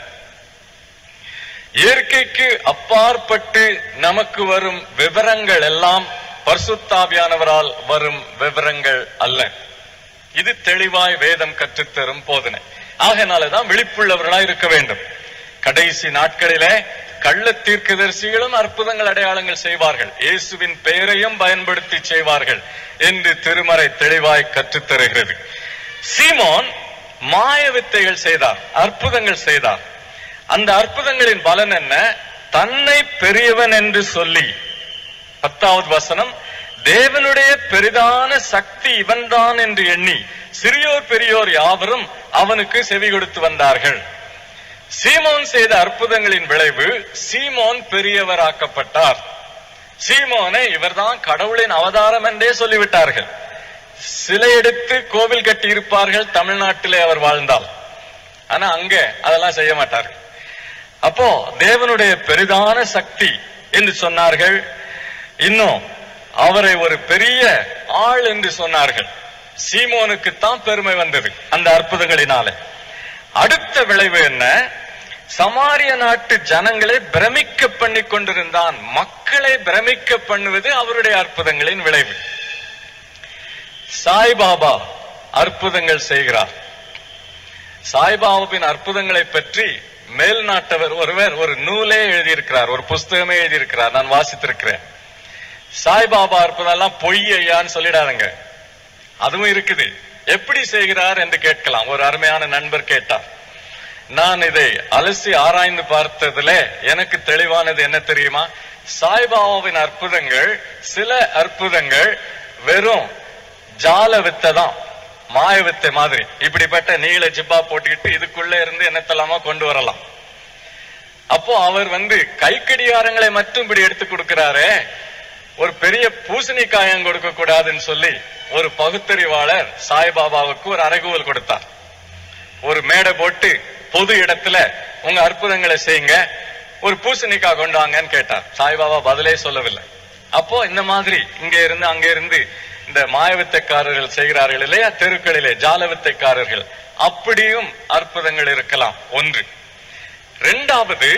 [SPEAKER 2] இயற்கைக்கு அப்பாற்பட்டு நமக்கு வரும் விவரங்கள் எல்லாம் பரிசுத்தாவியானவரால் வரும் விவரங்கள் அல்ல இது தெளிவாய் வேதம் கற்றுத்தரும் போதனை ஆகையினாலதான் விழிப்புள்ளவர்களாய் இருக்க வேண்டும் கடைசி நாட்களிலே கள்ள தீர்க்கதரிசிகளும் அற்புதங்கள் அடையாளங்கள் செய்வார்கள் இயேசுவின் பெயரையும் பயன்படுத்தி செய்வார்கள் என்று திருமறை தெளிவாய் கற்றுத்தருகிறது சீமோன் மாய வித்தைகள் செய்தார் அற்புதங்கள் செய்தார் அந்த அற்புதங்களின் பலன் என்ன தன்னை பெரியவன் என்று சொல்லி பத்தாவது வசனம் தேவனுடைய பெரிதான சக்தி இவன்தான் என்று எண்ணி சிறியோர் பெரியோர் யாவரும் அவனுக்கு செவி கொடுத்து வந்தார்கள் சீமோன் செய்த அற்புதங்களின் விளைவு சீமோன் பெரியவராக்கப்பட்டார் சீமோனை இவர்தான் கடவுளின் அவதாரம் என்றே சொல்லிவிட்டார்கள் சிலை எடுத்து கோவில் கட்டி இருப்பார்கள் தமிழ்நாட்டிலே அவர் வாழ்ந்தால் ஆனா அங்க அதெல்லாம் செய்ய மாட்டார்கள் அப்போ தேவனுடைய பெரிதான சக்தி என்று சொன்னார்கள் இன்னும் அவரை ஒரு பெரிய ஆள் என்று சொன்னார்கள் சீமோனுக்கு தான் பெருமை வந்தது அந்த அற்புதங்களினாலே அடுத்த விளைவு என்ன சமாரிய நாட்டு ஜனங்களை பிரமிக்க பண்ணி கொண்டிருந்தான் மக்களை பிரமிக்க பண்ணுவது அவருடைய அற்புதங்களின் விளைவு சாய்பாபா அற்புதங்கள் செய்கிறார் சாய்பாபாவின் அற்புதங்களை பற்றி மேல் நாட்டவர் ஒருவர் ஒரு நூலே எழுதியிருக்கிறார் ஒரு புஸ்தகமே எழுதியிருக்கிறார் நான் வாசித்திருக்கிறேன் சாய்பாபா அற்புதம் எல்லாம் பொய் ஐயான்னு சொல்லிடாதுங்க அதுவும் இருக்குது எப்படி செய்கிறார் என்று கேட்கலாம் ஒரு அருமையான நண்பர் கேட்டார் நான் இதை அலசி ஆராய்ந்து பார்த்ததுல எனக்கு தெளிவானது என்ன தெரியுமா சாய்பாபாவின் அற்புதங்கள் சில அற்புதங்கள் வெறும் ஜால வித்தை தான் மாய வித்தை மாதிரி இப்படிப்பட்ட நீல ஜிப்பா போட்டுக்கிட்டு இதுக்குள்ள இருந்து என்னத்தெல்லாமா கொண்டு வரலாம் அப்போ அவர் வந்து கைக்கடியாரங்களை மட்டும் இப்படி எடுத்து கொடுக்கிறாரே ஒரு பெரிய பூசணிக்காயம் கொடுக்க கூடாதுன்னு சொல்லி ஒரு பகுத்தறிவாளர் சாய்பாபாவுக்கு ஒரு அறைகூவல் கொடுத்தார் ஒரு மேடை போட்டு பொது இடத்துல உங்க அற்புதங்களை செய்யுங்க ஒரு பூசணிக்காய் கொண்டு வாங்கன்னு கேட்டார் சாய்பாபா பதிலே சொல்லவில்லை அப்போ இந்த மாதிரி இங்க இருந்து அங்க இருந்து இந்த மாயவித்தைக்காரர்கள் செய்கிறார்கள் இல்லையா தெருக்களிலே ஜாலவித்தைக்காரர்கள் அப்படியும் அற்புதங்கள் இருக்கலாம் ஒன்று இரண்டாவது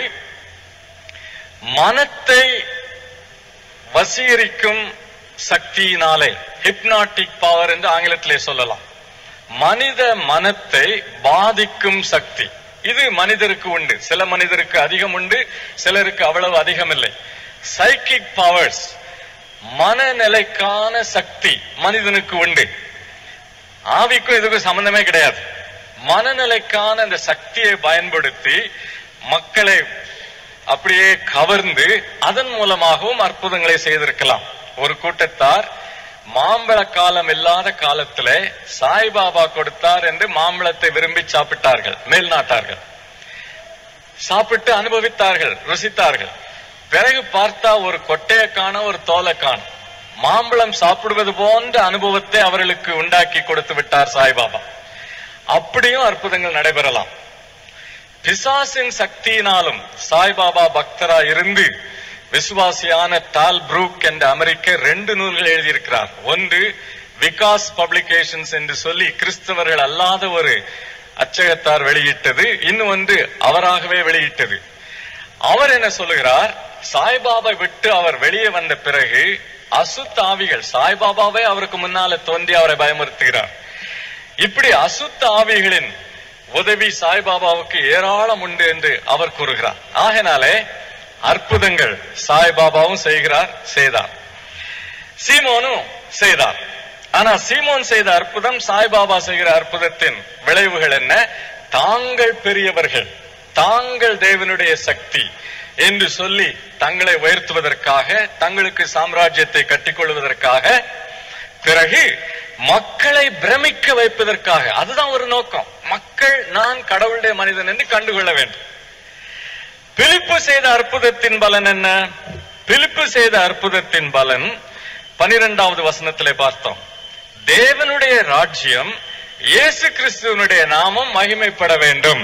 [SPEAKER 2] மனத்தை வசீகரிக்கும் சக்தியினாலே ஹிப்னாட்டிக் பவர் என்று ஆங்கிலத்திலே சொல்லலாம் மனித மனத்தை பாதிக்கும் சக்தி இது மனிதருக்கு உண்டு சில மனிதருக்கு அதிகம் உண்டு சிலருக்கு அவ்வளவு அதிகம் இல்லை சைக்கிக் பவர்ஸ் மனநிலைக்கான சக்தி மனிதனுக்கு உண்டு ஆவிக்கும் இதுக்கும் சம்பந்தமே கிடையாது மனநிலைக்கான அந்த சக்தியை பயன்படுத்தி மக்களை அப்படியே கவர்ந்து அதன் மூலமாகவும் அற்புதங்களை செய்திருக்கலாம் ஒரு கூட்டத்தார் மாம்பழ காலம் இல்லாத காலத்திலே சாய்பாபா கொடுத்தார் என்று மாம்பழத்தை விரும்பி சாப்பிட்டார்கள் மேல்நாட்டார்கள் சாப்பிட்டு அனுபவித்தார்கள் ருசித்தார்கள் பிறகு பார்த்தா ஒரு கொட்டையை காண ஒரு தோலை காண மாம்பழம் சாப்பிடுவது போன்ற அனுபவத்தை அவர்களுக்கு உண்டாக்கி கொடுத்து விட்டார் சாய்பாபா அப்படியும் அற்புதங்கள் நடைபெறலாம் பிசாசின் சக்தியினாலும் சாய்பாபா பக்தரா இருந்து விசுவாசியான டால் ப்ரூக் என்ற அமெரிக்க ரெண்டு நூல்கள் எழுதியிருக்கிறார் ஒன்று விகாஸ் பப்ளிகேஷன்ஸ் என்று சொல்லி கிறிஸ்தவர்கள் அல்லாத ஒரு அச்சகத்தார் வெளியிட்டது இன்னும் வந்து அவராகவே வெளியிட்டது அவர் என்ன சொல்லுகிறார் சாய்பாபா விட்டு அவர் வெளியே வந்த பிறகு அசுத்தாவிகள் சாய்பாபாவே அவருக்கு முன்னால தோன்றி அவரை பயமுறுத்துகிறார் இப்படி அசுத்த ஆவிகளின் உதவி சாய்பாபாவுக்கு ஏராளம் உண்டு என்று அவர் கூறுகிறார் ஆகையினாலே அற்புதங்கள் சாய்பாபாவும் செய்கிறார் செய்தார் சீமோனும் செய்தார் ஆனா சீமோன் செய்த அற்புதம் சாய்பாபா செய்கிற அற்புதத்தின் விளைவுகள் என்ன தாங்கள் பெரியவர்கள் தாங்கள் தேவனுடைய சக்தி என்று சொல்லி தங்களை உயர்த்துவதற்காக தங்களுக்கு சாம்ராஜ்யத்தை கட்டிக்கொள்வதற்காக பிறகு மக்களை பிரமிக்க வைப்பதற்காக அதுதான் ஒரு நோக்கம் மக்கள் நான் கடவுளுடைய மனிதன் என்று கண்டுகொள்ள வேண்டும் பிலிப்பு செய்த அற்புதத்தின் பலன் என்ன பிலிப்பு செய்த அற்புதத்தின் பலன் பனிரெண்டாவது வசனத்திலே பார்த்தோம் தேவனுடைய ராஜ்யம் இயேசு கிறிஸ்துவனுடைய நாமம் மகிமைப்பட வேண்டும்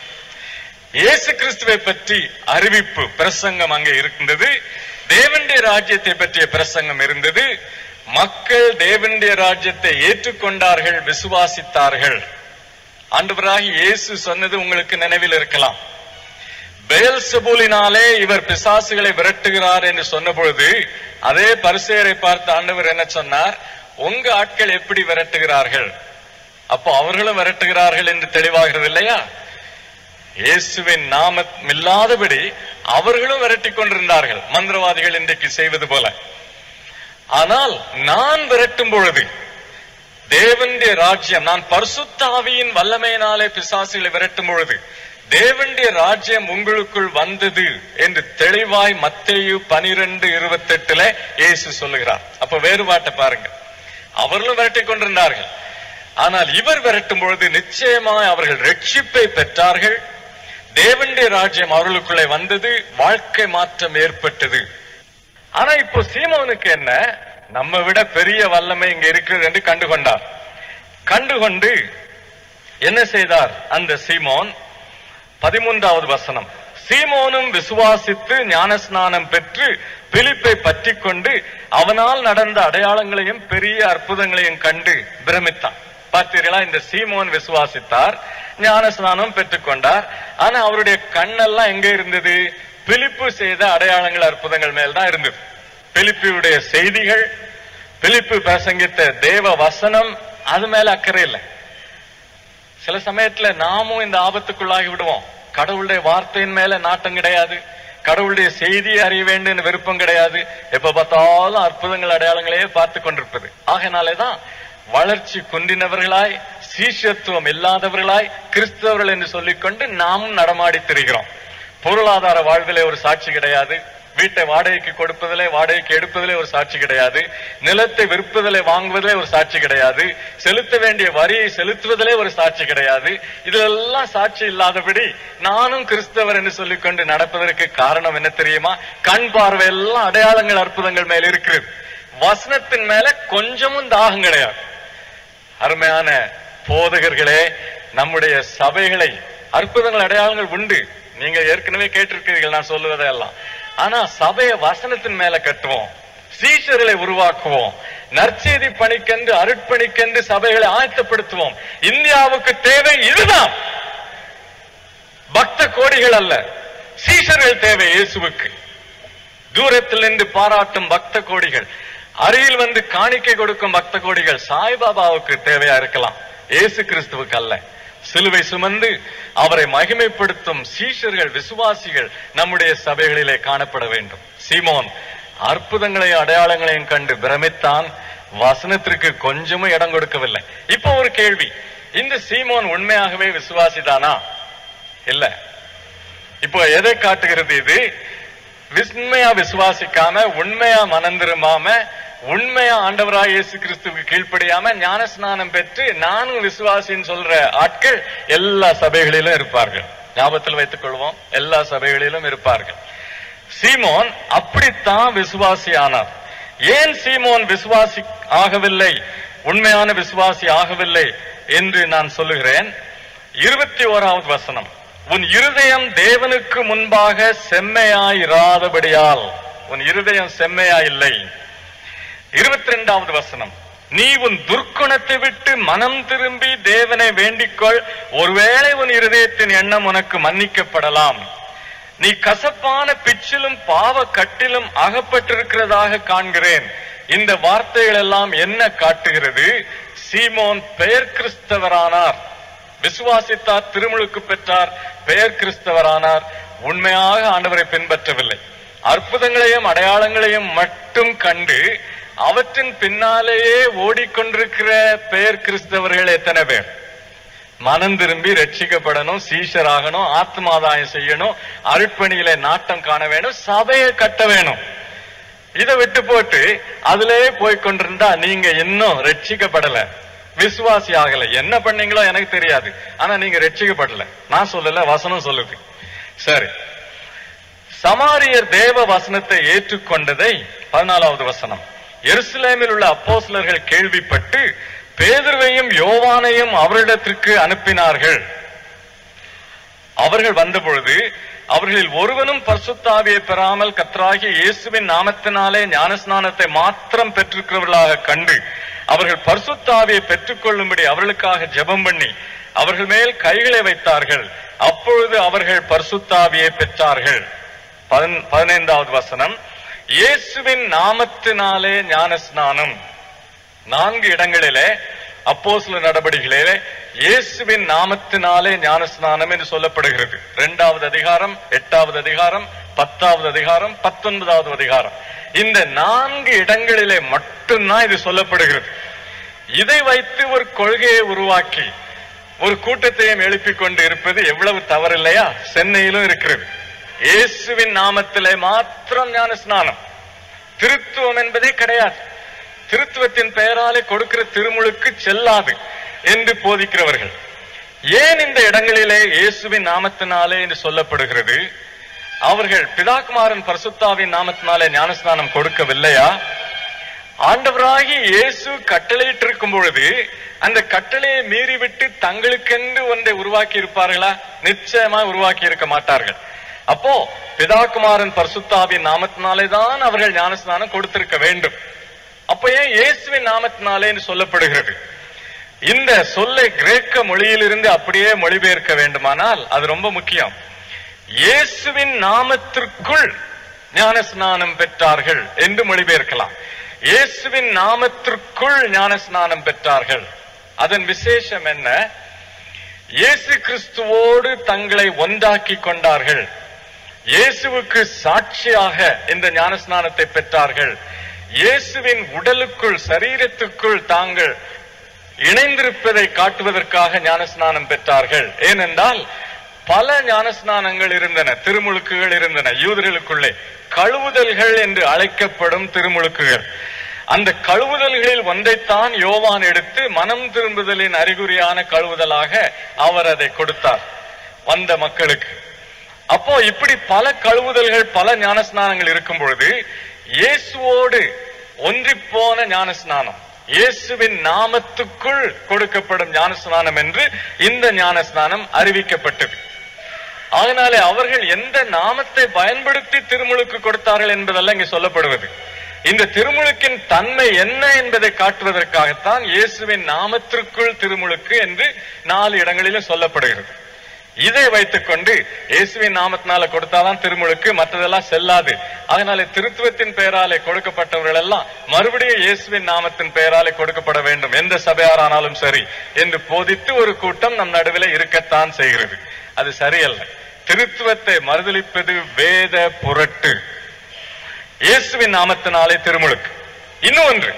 [SPEAKER 2] இயேசு கிறிஸ்துவை பற்றி அறிவிப்பு பிரசங்கம் அங்கே இருக்கின்றது தேவனுடைய ராஜ்யத்தை பற்றிய பிரசங்கம் இருந்தது மக்கள் தேவனுடைய ராஜ்யத்தை ஏற்றுக்கொண்டார்கள் விசுவாசித்தார்கள் ஆண்டவராகி இயேசு சொன்னது உங்களுக்கு நினைவில் இருக்கலாம் பெயல்செபூலினாலே இவர் பிசாசுகளை விரட்டுகிறார் என்று சொன்ன பொழுது அதே பரிசேயரை பார்த்து ஆண்டவர் என்ன சொன்னார் உங்க ஆட்கள் எப்படி விரட்டுகிறார்கள் அப்போ அவர்களும் விரட்டுகிறார்கள் என்று தெளிவாகிறது இல்லையா இயேசுவின் நாமம் இல்லாதபடி அவர்களும் விரட்டிக் கொண்டிருந்தார்கள் மந்திரவாதிகள் இன்றைக்கு செய்வது போல ஆனால் நான் விரட்டும் பொழுது தேவனுடைய ராஜ்யம் நான் பரிசுத்தாவியின் வல்லமையினாலே பிசாசுகளை விரட்டும் பொழுது தேவனுடைய ராஜ்யம் உங்களுக்குள் வந்தது என்று தெளிவாய் மத்தேயு பனிரெண்டு இருபத்தி எட்டுல இயேசு சொல்லுகிறார் அப்ப வேறுபாட்டை பாருங்க அவர்களும் விரட்டிக் கொண்டிருந்தார்கள் ஆனால் இவர் விரட்டும் பொழுது நிச்சயமாய் அவர்கள் ரட்சிப்பை பெற்றார்கள் தேவனுடைய ராஜ்யம் அவர்களுக்குள்ளே வந்தது வாழ்க்கை மாற்றம் ஏற்பட்டது ஆனா இப்போ சீமோனுக்கு என்ன நம்ம விட பெரிய வல்லமை இங்க இருக்கிறது என்று கண்டுகொண்டார் கண்டுகொண்டு என்ன செய்தார் அந்த சீமோன் பதிமூன்றாவது வசனம் சீமோனும் விசுவாசித்து ஞானஸ்நானம் பெற்று பிலிப்பை பற்றி கொண்டு அவனால் நடந்த அடையாளங்களையும் பெரிய அற்புதங்களையும் கண்டு பிரமித்தான் பார்த்தீர்களா இந்த சீமோன் விசுவாசித்தார் ஞானஸ்நானம் பெற்றுக்கொண்டார் ஆனா அவருடைய கண்ணெல்லாம் எங்க இருந்தது பிலிப்பு செய்த அடையாளங்கள் அற்புதங்கள் மேல் தான் இருந்தது பிலிப்பியுடைய செய்திகள் பிலிப்பு பிரசங்கித்த தேவ வசனம் அது மேல அக்கறை இல்லை சில சமயத்துல நாமும் இந்த ஆபத்துக்குள்ளாகி விடுவோம் கடவுளுடைய வார்த்தையின் மேல நாட்டம் கிடையாது கடவுளுடைய செய்தியை அறிய வேண்டும் விருப்பம் கிடையாது எப்ப பார்த்தாலும் அற்புதங்கள் அடையாளங்களையே பார்த்து கொண்டிருப்பது ஆகையினாலேதான் வளர்ச்சி குன்றினவர்களாய் சீஷத்துவம் இல்லாதவர்களாய் கிறிஸ்தவர்கள் என்று சொல்லிக்கொண்டு நாமும் நடமாடி திரிகிறோம் பொருளாதார வாழ்விலே ஒரு சாட்சி கிடையாது வீட்டை வாடகைக்கு கொடுப்பதிலே வாடகைக்கு எடுப்பதிலே ஒரு சாட்சி கிடையாது நிலத்தை விற்பதிலே வாங்குவதிலே ஒரு சாட்சி கிடையாது செலுத்த வேண்டிய வரியை செலுத்துவதிலே ஒரு சாட்சி கிடையாது இதெல்லாம் சாட்சி இல்லாதபடி நானும் கிறிஸ்தவர் என்று சொல்லிக்கொண்டு நடப்பதற்கு காரணம் என்ன தெரியுமா கண் பார்வை எல்லாம் அடையாளங்கள் அற்புதங்கள் மேல இருக்கிறது வசனத்தின் மேல கொஞ்சமும் தாகம் கிடையாது அருமையான போதகர்களே நம்முடைய சபைகளை அற்புதங்கள் அடையாளங்கள் உண்டு நீங்க ஏற்கனவே கேட்டிருக்கிறீர்கள் நான் சொல்லுவதெல்லாம் ஆனா சபையை வசனத்தின் மேல கட்டுவோம் சீஷர்களை உருவாக்குவோம் நற்செய்தி பணிக்கென்று அருட்பணிக்கென்று சபைகளை ஆயத்தப்படுத்துவோம் இந்தியாவுக்கு தேவை இதுதான் பக்த கோடிகள் அல்ல சீஷர்கள் தேவை இயேசுவுக்கு தூரத்தில் நின்று பாராட்டும் பக்த கோடிகள் அருகில் வந்து காணிக்கை கொடுக்கும் பக்த கோடிகள் சாய்பாபாவுக்கு தேவையா இருக்கலாம் இயேசு கிறிஸ்துவுக்கு அல்ல சிலுவை சுமந்து அவரை மகிமைப்படுத்தும் சீஷர்கள் விசுவாசிகள் நம்முடைய சபைகளிலே காணப்பட வேண்டும் சீமோன் அற்புதங்களையும் அடையாளங்களையும் கண்டு பிரமித்தான் வசனத்திற்கு கொஞ்சமும் இடம் கொடுக்கவில்லை இப்போ ஒரு கேள்வி இந்த சீமோன் உண்மையாகவே விசுவாசிதானா இல்ல இப்போ எதை காட்டுகிறது இது உண்மையா விசுவாசிக்காம உண்மையா மனம் திரும்பாம உண்மையா ஆண்டவராய் இயேசு கிறிஸ்துவுக்கு கீழ்ப்படியாம ஞான ஸ்நானம் பெற்று நானும் விசுவாசின்னு சொல்ற ஆட்கள் எல்லா சபைகளிலும் இருப்பார்கள் ஞாபகத்தில் வைத்துக் கொள்வோம் எல்லா சபைகளிலும் இருப்பார்கள் சீமோன் அப்படித்தான் விசுவாசி ஆனார் ஏன் சீமோன் விசுவாசி ஆகவில்லை உண்மையான விசுவாசி ஆகவில்லை என்று நான் சொல்லுகிறேன் இருபத்தி ஓராவது வசனம் உன் இருதயம் தேவனுக்கு முன்பாக செம்மையாயிராதபடியால் உன் இருதயம் செம்மையா இல்லை இருபத்தி ரெண்டாவது வசனம் நீ உன் துர்க்குணத்தை விட்டு மனம் திரும்பி தேவனை வேண்டிக்கொள் ஒருவேளை உன் இருதயத்தின் எண்ணம் உனக்கு மன்னிக்கப்படலாம் நீ கசப்பான பிச்சிலும் பாவ கட்டிலும் அகப்பட்டிருக்கிறதாக காண்கிறேன் இந்த வார்த்தைகள் எல்லாம் என்ன காட்டுகிறது சீமோன் பெயர் கிறிஸ்தவரானார் விசுவாசித்தார் திருமுழுக்கு பெற்றார் பெயர் கிறிஸ்தவரானார் உண்மையாக ஆண்டவரை பின்பற்றவில்லை அற்புதங்களையும் அடையாளங்களையும் மட்டும் கண்டு அவற்றின் பின்னாலேயே ஓடிக்கொண்டிருக்கிற பெயர் கிறிஸ்தவர்கள் எத்தனை பேர் மனம் திரும்பி ரட்சிக்கப்படணும் சீஷராகணும் ஆத்மாதாயம் செய்யணும் அருட்பணியில நாட்டம் காண வேணும் சபையை கட்ட வேணும் இதை விட்டு போட்டு அதிலே போய் கொண்டிருந்தா நீங்க இன்னும் ரட்சிக்கப்படல விசுவாசி ஆகல என்ன பண்ணீங்களோ எனக்கு தெரியாது ஆனா நீங்க ரட்சிக்கப்படல நான் சொல்லல வசனம் சொல்லுது சரி சமாரியர் தேவ வசனத்தை ஏற்றுக்கொண்டதை பதினாலாவது வசனம் எருசலேமில் உள்ள அப்போஸ்லர்கள் கேள்விப்பட்டு பேதுருவையும் யோவானையும் அவரிடத்திற்கு அனுப்பினார்கள் அவர்கள் வந்தபொழுது அவர்களில் ஒருவனும் பரிசுத்தாவியை பெறாமல் கத்தராகிய இயேசுவின் நாமத்தினாலே ஞானஸ்நானத்தை மாத்திரம் பெற்றிருக்கிறவர்களாக கண்டு அவர்கள் பரிசுத்தாவியை பெற்றுக்கொள்ளும்படி அவர்களுக்காக ஜெபம் பண்ணி அவர்கள் மேல் கைகளை வைத்தார்கள் அப்பொழுது அவர்கள் பரிசுத்தாவியை பெற்றார்கள் பதின- பதினைந்தாவது வசனம் இயேசுவின் நாமத்தினாலே ஞானஸ்நானம் நான்கு இடங்களிலே அப்போஸ்தல நடபடிகளிலே இயேசுவின் நாமத்தினாலே ஞானஸ்நானம் என்று சொல்லப்படுகிறது இரண்டாவது அதிகாரம் எட்டாவது அதிகாரம் பத்தாவது அதிகாரம் பத்தொன்பதாவது அதிகாரம் இந்த நான்கு இடங்களிலே மட்டும்தான் இது சொல்லப்படுகிறது இதை வைத்து ஒரு கொள்கையை உருவாக்கி ஒரு கூட்டத்தையும் எழுப்பிக் கொண்டு இருப்பது எவ்வளவு தவறில்லையா சென்னையிலும் இருக்கிறது இயேசுவின் நாமத்திலே மாத்திரம் ஞான ஸ்நானம் திருத்துவம் என்பதே கிடையாது திருத்துவத்தின் பெயராலே கொடுக்கிற திருமுழுக்கு செல்லாது என்று போதிக்கிறவர்கள் ஏன் இந்த இடங்களிலே இயேசுவின் நாமத்தினாலே என்று சொல்லப்படுகிறது அவர்கள் பிதாகுமாரன் பரிசுத்தாவின் நாமத்தினாலே ஞானஸ்நானம் கொடுக்கவில்லையா ஆண்டவராகி இயேசு கட்டளையிட்டிருக்கும் பொழுது அந்த கட்டளையை மீறிவிட்டு தங்களுக்கென்று ஒன்றை உருவாக்கி இருப்பார்களா நிச்சயமா உருவாக்கி இருக்க மாட்டார்கள் அப்போ பிதாகுமாரன் பரிசுத்தாவின் நாமத்தினாலே தான் அவர்கள் ஞானஸ்நானம் கொடுத்திருக்க வேண்டும் அப்ப ஏன் இயேசுவின் நாமத்தினாலேன்னு சொல்லப்படுகிறது இந்த சொல்லை கிரேக்க மொழியிலிருந்து அப்படியே மொழிபெயர்க்க வேண்டுமானால் அது ரொம்ப முக்கியம் இயேசுவின் நாமத்திற்குள் ஞானஸ்நானம் பெற்றார்கள் என்று மொழிபெயர்க்கலாம் இயேசுவின் நாமத்திற்குள் ஞானஸ்நானம் பெற்றார்கள் அதன் விசேஷம் என்ன இயேசு கிறிஸ்துவோடு தங்களை ஒன்றாக்கி கொண்டார்கள் இயேசுவுக்கு சாட்சியாக இந்த ஞானஸ்நானத்தை பெற்றார்கள் இயேசுவின் உடலுக்குள் சரீரத்துக்குள் தாங்கள் இணைந்திருப்பதை காட்டுவதற்காக ஞானஸ்நானம் பெற்றார்கள் ஏனென்றால் பல ஞானஸ்நானங்கள் இருந்தன திருமுழுக்குகள் இருந்தன யூதர்களுக்குள்ளே கழுவுதல்கள் என்று அழைக்கப்படும் திருமுழுக்குகள் அந்த கழுவுதல்களில் ஒன்றைத்தான் யோவான் எடுத்து மனம் திரும்புதலின் அறிகுறியான கழுவுதலாக அவர் அதை கொடுத்தார் வந்த மக்களுக்கு அப்போ இப்படி பல கழுவுதல்கள் பல ஞானஸ்நானங்கள் இருக்கும் பொழுது இயேசுவோடு ஒன்றிப்போன ஞானஸ்நானம் இயேசுவின் நாமத்துக்குள் கொடுக்கப்படும் ஞானஸ்நானம் என்று இந்த ஞானஸ்நானம் அறிவிக்கப்பட்டது அதனாலே அவர்கள் எந்த நாமத்தை பயன்படுத்தி திருமுழுக்கு கொடுத்தார்கள் என்பதல்ல இங்கே சொல்லப்படுவது இந்த திருமுழுக்கின் தன்மை என்ன என்பதை காட்டுவதற்காகத்தான் இயேசுவின் நாமத்திற்குள் திருமுழுக்கு என்று நாலு இடங்களிலும் சொல்லப்படுகிறது இதை வைத்துக்கொண்டு இயேசுவின் நாமத்தினால கொடுத்தாதான் திருமுழுக்கு மற்றதெல்லாம் செல்லாது அதனாலே திருத்துவத்தின் பெயராலே கொடுக்கப்பட்டவர்கள் எல்லாம் மறுபடியும் இயேசுவின் நாமத்தின் பெயராலே கொடுக்கப்பட வேண்டும் எந்த சபையாரானாலும் சரி என்று போதித்து ஒரு கூட்டம் நம் நடுவில் இருக்கத்தான் செய்கிறது அது சரியல்ல திருத்துவத்தை மறுதளிப்பது வேத புரட்டு இயேசுவின் நாமத்தினாலே திருமுழுக்கு இன்னும் ஒன்று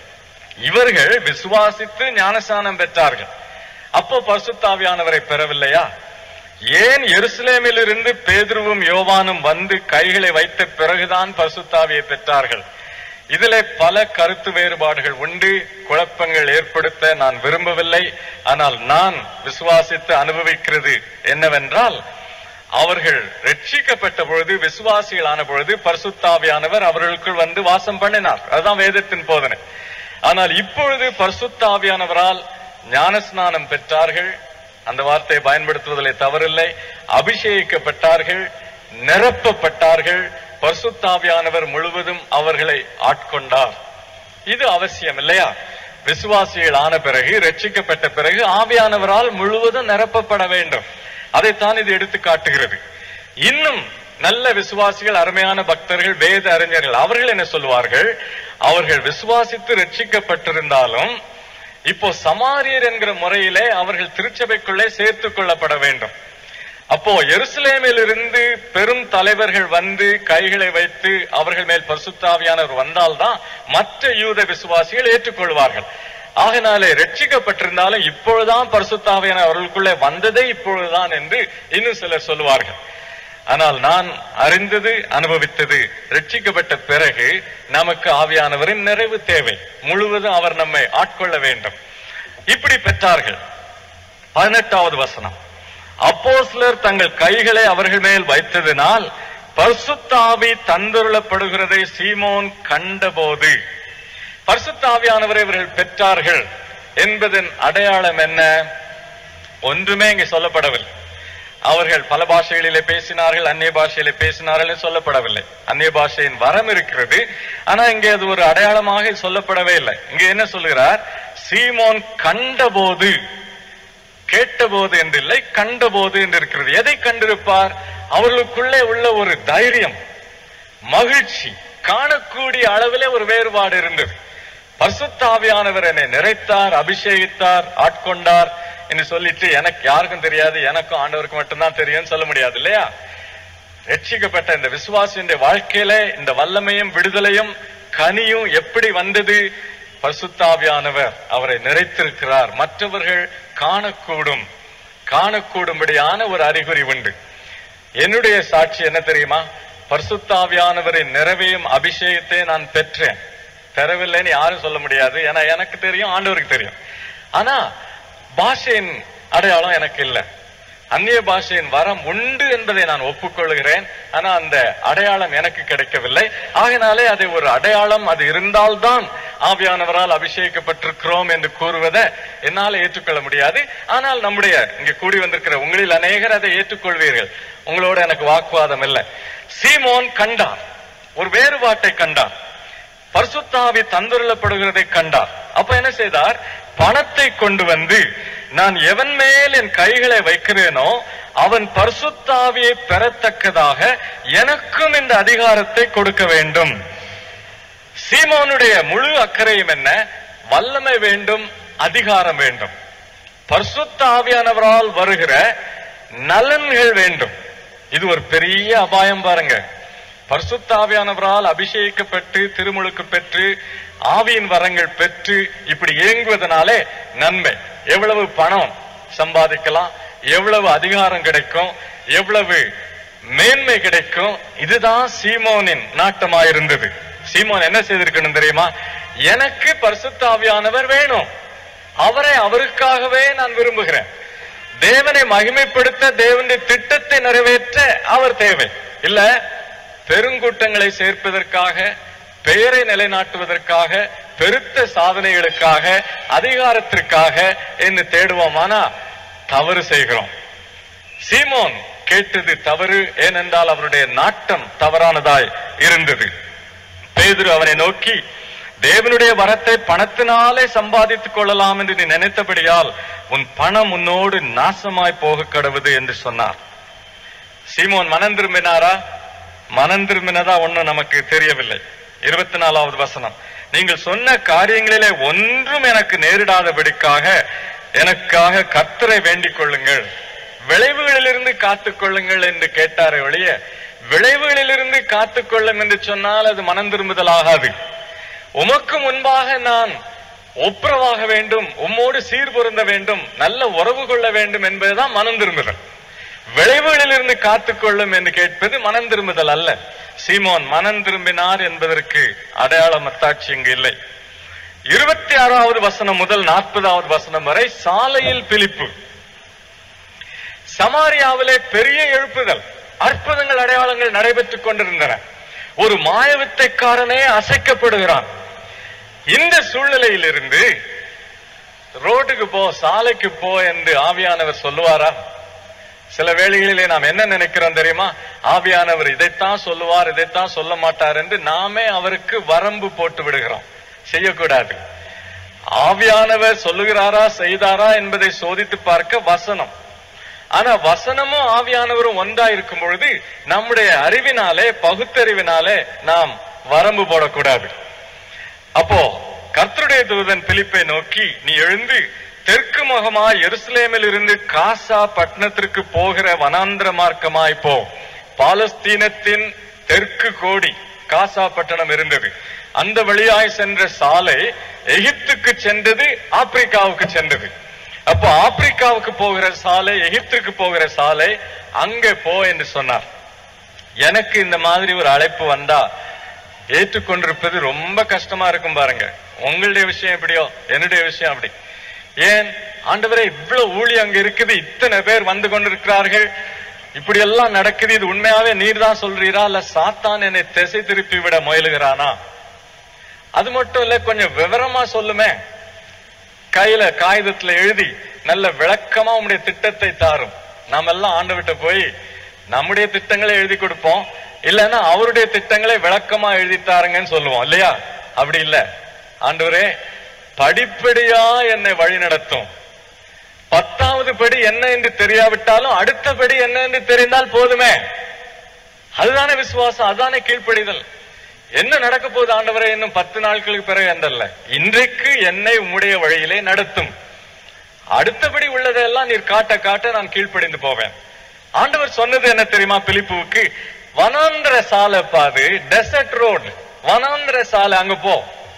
[SPEAKER 2] இவர்கள் விசுவாசித்து ஞானசானம் பெற்றார்கள் அப்போ பரிசுத்தாவியானவரை பெறவில்லையா ஏன் எருசலேமில் இருந்து பேதுருவும் யோவானும் வந்து கைகளை வைத்த பிறகுதான் பரிசுத்தாவியை பெற்றார்கள் இதிலே பல கருத்து வேறுபாடுகள் உண்டு குழப்பங்கள் ஏற்படுத்த நான் விரும்பவில்லை ஆனால் நான் விசுவாசித்து அனுபவிக்கிறது என்னவென்றால் அவர்கள் ரட்சிக்கப்பட்ட பொழுது விசுவாசிகள் ஆன பொழுது பரிசுத்தாவியானவர் அவர்களுக்குள் வந்து வாசம் பண்ணினார் அதுதான் வேதத்தின் போதனை ஆனால் இப்பொழுது பரிசுத்தாவியானவரால் ஞானஸ்நானம் பெற்றார்கள் அந்த வார்த்தையை பயன்படுத்துவதிலே தவறில்லை அபிஷேகிக்கப்பட்டார்கள் நிரப்பப்பட்டார்கள் பரிசுத்தாவியானவர் முழுவதும் அவர்களை ஆட்கொண்டார் இது அவசியம் இல்லையா விசுவாசிகள் ஆன பிறகு ரட்சிக்கப்பட்ட பிறகு ஆவியானவரால் முழுவதும் நிரப்பப்பட வேண்டும் அதைத்தான் இது எடுத்து காட்டுகிறது இன்னும் நல்ல விசுவாசிகள் அருமையான பக்தர்கள் வேத அறிஞர்கள் அவர்கள் என்ன சொல்வார்கள் அவர்கள் விசுவாசித்து ரட்சிக்கப்பட்டிருந்தாலும் இப்போ சமாரியர் என்கிற முறையிலே அவர்கள் திருச்சபைக்குள்ளே சேர்த்துக் கொள்ளப்பட வேண்டும் அப்போ எருசலேமில் இருந்து பெரும் தலைவர்கள் வந்து கைகளை வைத்து அவர்கள் மேல் பரிசுத்தாவியானவர் வந்தால்தான் மற்ற யூத விசுவாசிகள் ஏற்றுக்கொள்வார்கள் ஆகினாலே ரட்சிக்கப்பட்டிருந்தாலும் இப்பொழுதுதான் பரிசுத்தாவியான அவர்களுக்குள்ளே வந்ததே இப்பொழுதுதான் என்று இன்னும் சிலர் சொல்லுவார்கள் ஆனால் நான் அறிந்தது அனுபவித்தது ரட்சிக்கப்பட்ட பிறகு நமக்கு ஆவியானவரின் நிறைவு தேவை முழுவதும் அவர் நம்மை ஆட்கொள்ள வேண்டும் இப்படி பெற்றார்கள் பதினெட்டாவது வசனம் அப்போஸ்லர் தங்கள் கைகளை அவர்கள் மேல் வைத்ததினால் பரிசுத்தாவி தந்துருளப்படுகிறதை சீமோன் கண்டபோது பரிசுத்தாவியானவரை இவர்கள் பெற்றார்கள் என்பதன் அடையாளம் என்ன ஒன்றுமே இங்கே சொல்லப்படவில்லை அவர்கள் பல பாஷைகளிலே பேசினார்கள் அந்நிய பாஷையிலே பேசினார்கள் என்று சொல்லப்படவில்லை அந்நிய பாஷையின் வரம் இருக்கிறது ஆனா இங்கே அது ஒரு அடையாளமாக சொல்லப்படவே இல்லை இங்க என்ன சொல்கிறார் சீமோன் கண்டபோது கேட்டபோது என்றில்லை கண்டபோது என்று இருக்கிறது எதை கண்டிருப்பார் அவர்களுக்குள்ளே உள்ள ஒரு தைரியம் மகிழ்ச்சி காணக்கூடிய அளவிலே ஒரு வேறுபாடு இருந்தது பரிசுத்தாவியானவர் என்னை நிறைத்தார் அபிஷேகித்தார் ஆட்கொண்டார் என்று சொல்லிட்டு எனக்கு யாருக்கும் தெரியாது எனக்கும் ஆண்டவருக்கு மட்டும்தான் தெரியும்னு சொல்ல முடியாது இல்லையா ரட்சிக்கப்பட்ட இந்த விசுவாசியுடைய வாழ்க்கையில இந்த வல்லமையும் விடுதலையும் கனியும் எப்படி வந்தது பரிசுத்தாவியானவர் அவரை நிறைத்திருக்கிறார் மற்றவர்கள் காணக்கூடும் காணக்கூடும்படியான ஒரு அறிகுறி உண்டு என்னுடைய சாட்சி என்ன தெரியுமா பரிசுத்தாவியானவரின் நிறைவையும் அபிஷேகத்தை நான் பெற்றேன் பெறவில்லைன்னு யாரும் சொல்ல முடியாது ஏன்னா எனக்கு தெரியும் ஆண்டவருக்கு தெரியும் ஆனா பாஷையின் அடையாளம் எனக்கு இல்லை அந்நிய பாஷையின் வரம் உண்டு என்பதை நான் ஒப்புக்கொள்கிறேன் ஆனா அந்த அடையாளம் எனக்கு கிடைக்கவில்லை ஆகினாலே அதை ஒரு அடையாளம் அது இருந்தால்தான் ஆவியானவரால் அபிஷேகிக்கப்பட்டிருக்கிறோம் என்று கூறுவதை என்னால் ஏற்றுக்கொள்ள முடியாது ஆனால் நம்முடைய இங்க கூடி வந்திருக்கிற உங்களில் அநேகர் அதை ஏற்றுக்கொள்வீர்கள் உங்களோட எனக்கு வாக்குவாதம் இல்லை சீமோன் கண்டார் ஒரு வேறுபாட்டை கண்டார் பரிசுத்தாவி தந்துருளப்படுகிறதை கண்டார் அப்ப என்ன செய்தார் பணத்தை கொண்டு வந்து நான் எவன் மேல் என் கைகளை வைக்கிறேனோ அவன் பரிசுத்தாவியை பெறத்தக்கதாக எனக்கும் இந்த அதிகாரத்தை கொடுக்க வேண்டும் சீமோனுடைய முழு அக்கறையும் என்ன வல்லமை வேண்டும் அதிகாரம் வேண்டும் பரிசுத்த ஆவியானவரால் வருகிற நலன்கள் வேண்டும் இது ஒரு பெரிய அபாயம் பாருங்க பரிசுத்த ஆவியானவரால் அபிஷேகிக்கப்பட்டு திருமுழுக்கு பெற்று ஆவியின் வரங்கள் பெற்று இப்படி இயங்குவதனாலே நன்மை எவ்வளவு பணம் சம்பாதிக்கலாம் எவ்வளவு அதிகாரம் கிடைக்கும் எவ்வளவு மேன்மை கிடைக்கும் இதுதான் சீமோனின் நாட்டமாயிருந்தது சீமோன் என்ன செய்திருக்கணும் தெரியுமா எனக்கு பரிசுத்த ஆவியானவர் வேணும் அவரை அவருக்காகவே நான் விரும்புகிறேன் தேவனை மகிமைப்படுத்த தேவனுடைய திட்டத்தை நிறைவேற்ற அவர் தேவை இல்ல பெருங்கூட்டங்களை சேர்ப்பதற்காக பெயரை நிலைநாட்டுவதற்காக பெருத்த சாதனைகளுக்காக அதிகாரத்திற்காக என்று தேடுவோமானா தவறு செய்கிறோம் சீமோன் கேட்டது தவறு ஏனென்றால் அவருடைய நாட்டம் தவறானதாய் இருந்தது பேதுரு அவனை நோக்கி தேவனுடைய வரத்தை பணத்தினாலே சம்பாதித்துக் கொள்ளலாம் என்று நீ நினைத்தபடியால் உன் பணம் உன்னோடு நாசமாய் போக கடவுது என்று சொன்னார் சீமோன் மனம் திரும்பினாரா மனம் திரும்பினதா ஒண்ணும் நமக்கு தெரியவில்லை இருபத்தி நாலாவது வசனம் நீங்கள் சொன்ன காரியங்களிலே ஒன்றும் எனக்கு நேரிடாதபடிக்காக எனக்காக கர்த்தரை வேண்டிக் கொள்ளுங்கள் விளைவுகளிலிருந்து காத்துக் கொள்ளுங்கள் என்று கேட்டாரே ஒழிய விளைவுகளிலிருந்து காத்துக்கொள்ளும் என்று சொன்னால் அது மனம் திரும்புதல் ஆகாது உமக்கு முன்பாக நான் ஒப்புரவாக வேண்டும் உம்மோடு சீர் பொருந்த வேண்டும் நல்ல உறவு கொள்ள வேண்டும் என்பதுதான் மனம் திரும்புதல் விளைவுகளிலிருந்து காத்துக்கொள்ளும் என்று கேட்பது மனம் திரும்புதல் அல்ல சீமோன் மனம் திரும்பினார் என்பதற்கு அடையாளம் அத்தாட்சி இங்கு இல்லை இருபத்தி ஆறாவது வசனம் முதல் நாற்பதாவது வசனம் வரை சாலையில் பிலிப்பு சமாரியாவிலே பெரிய எழுப்புதல் அற்புதங்கள் அடையாளங்கள் நடைபெற்றுக் கொண்டிருந்தன ஒரு மாயவித்தைக்காரனே அசைக்கப்படுகிறான் இந்த சூழ்நிலையிலிருந்து ரோட்டுக்கு போ சாலைக்கு போ என்று ஆவியானவர் சொல்லுவாரா சில வேளைகளிலே நாம் என்ன நினைக்கிறோம் தெரியுமா ஆவியானவர் இதைத்தான் சொல்லுவார் இதைத்தான் சொல்ல மாட்டார் என்று நாமே அவருக்கு வரம்பு போட்டு விடுகிறோம் செய்யக்கூடாது ஆவியானவர் சொல்லுகிறாரா செய்தாரா என்பதை சோதித்து பார்க்க வசனம் ஆனா வசனமும் ஆவியானவரும் ஒன்றா இருக்கும் பொழுது நம்முடைய அறிவினாலே பகுத்தறிவினாலே நாம் வரம்பு போடக்கூடாது அப்போ கர்த்தருடைய தூதன் பிலிப்பை நோக்கி நீ எழுந்து தெற்கு முகமாய் எருசலேமில் இருந்து காசா பட்டணத்திற்கு போகிற வனாந்திர மார்க்கமாய் போ பாலஸ்தீனத்தின் தெற்கு கோடி காசா பட்டணம் இருந்தது அந்த வழியாய் சென்ற சாலை எகிப்துக்கு சென்றது ஆப்பிரிக்காவுக்கு சென்றது அப்போ ஆப்பிரிக்காவுக்கு போகிற சாலை எகிப்துக்கு போகிற சாலை அங்கே போ என்று சொன்னார் எனக்கு இந்த மாதிரி ஒரு அழைப்பு வந்தா ஏற்றுக்கொண்டிருப்பது ரொம்ப கஷ்டமா இருக்கும் பாருங்க உங்களுடைய விஷயம் எப்படியோ என்னுடைய விஷயம் அப்படி ஏன் ஆண்டவரே இவ்வளவு ஊழி அங்க இருக்குது இத்தனை பேர் வந்து கொண்டிருக்கிறார்கள் இப்படி எல்லாம் நடக்குது இது உண்மையாவே நீர் தான் சொல்றீரா இல்ல சாத்தான் என்னை திசை திருப்பி விட முயலுகிறானா அது மட்டும் இல்ல கொஞ்சம் விவரமா சொல்லுமே கையில காகிதத்துல எழுதி நல்ல விளக்கமா உங்களுடைய திட்டத்தை தாரும் நாம எல்லாம் ஆண்டவிட்ட போய் நம்முடைய திட்டங்களை எழுதி கொடுப்போம் இல்லைன்னா அவருடைய திட்டங்களை விளக்கமா எழுதி தாருங்கன்னு சொல்லுவோம் இல்லையா அப்படி இல்ல ஆண்டவரே படிப்படியா என்னை வழி நடத்தும் பத்தாவது படி என்ன என்று தெரியாவிட்டாலும் அடுத்த படி என்ன என்று தெரிந்தால் போதுமே அதுதானே விசுவாசம் அதுதானே கீழ்ப்படிதல் என்ன நடக்க போகுது ஆண்டவரே இன்னும் பத்து நாட்களுக்கு பிறகு என்றல்ல இன்றைக்கு என்னை உம்முடைய வழியிலே நடத்தும் அடுத்தபடி உள்ளதெல்லாம் நீர் காட்ட காட்ட நான் கீழ்ப்படிந்து போவேன் ஆண்டவர் சொன்னது என்ன தெரியுமா பிலிப்புவுக்கு வனாந்திர சாலை பாது டெசர்ட் ரோடு வனாந்திர சாலை அங்க போ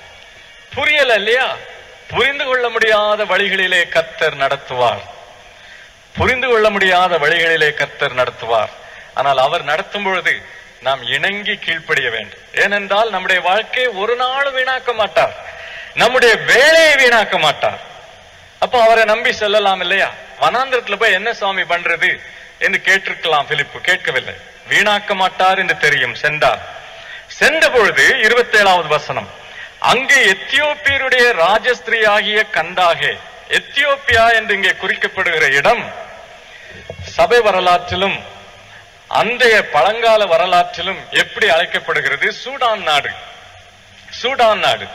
[SPEAKER 2] புரியல இல்லையா புரிந்து கொள்ள முடியாத வழிகளிலே கத்தர் நடத்துவார் புரிந்து கொள்ள முடியாத வழிகளிலே கத்தர் நடத்துவார் ஆனால் அவர் நடத்தும் பொழுது நாம் இணங்கி கீழ்ப்படிய வேண்டும் ஏனென்றால் நம்முடைய வாழ்க்கையை ஒரு நாள் வீணாக்க மாட்டார் நம்முடைய வேலையை வீணாக்க மாட்டார் அப்ப அவரை நம்பி செல்லலாம் இல்லையா வனாந்திரத்துல போய் என்ன சுவாமி பண்றது என்று கேட்டிருக்கலாம் பிலிப்பு கேட்கவில்லை வீணாக்க மாட்டார் என்று தெரியும் சென்றார் சென்ற பொழுது இருபத்தி ஏழாவது வசனம் அங்கே எத்தியோப்பியருடைய ராஜஸ்திரீ ஆகிய கந்தாகே எத்தியோப்பியா என்று இங்கே குறிக்கப்படுகிற இடம் சபை வரலாற்றிலும் அன்றைய பழங்கால வரலாற்றிலும் எப்படி அழைக்கப்படுகிறது சூடான் நாடு சூடான் நாடு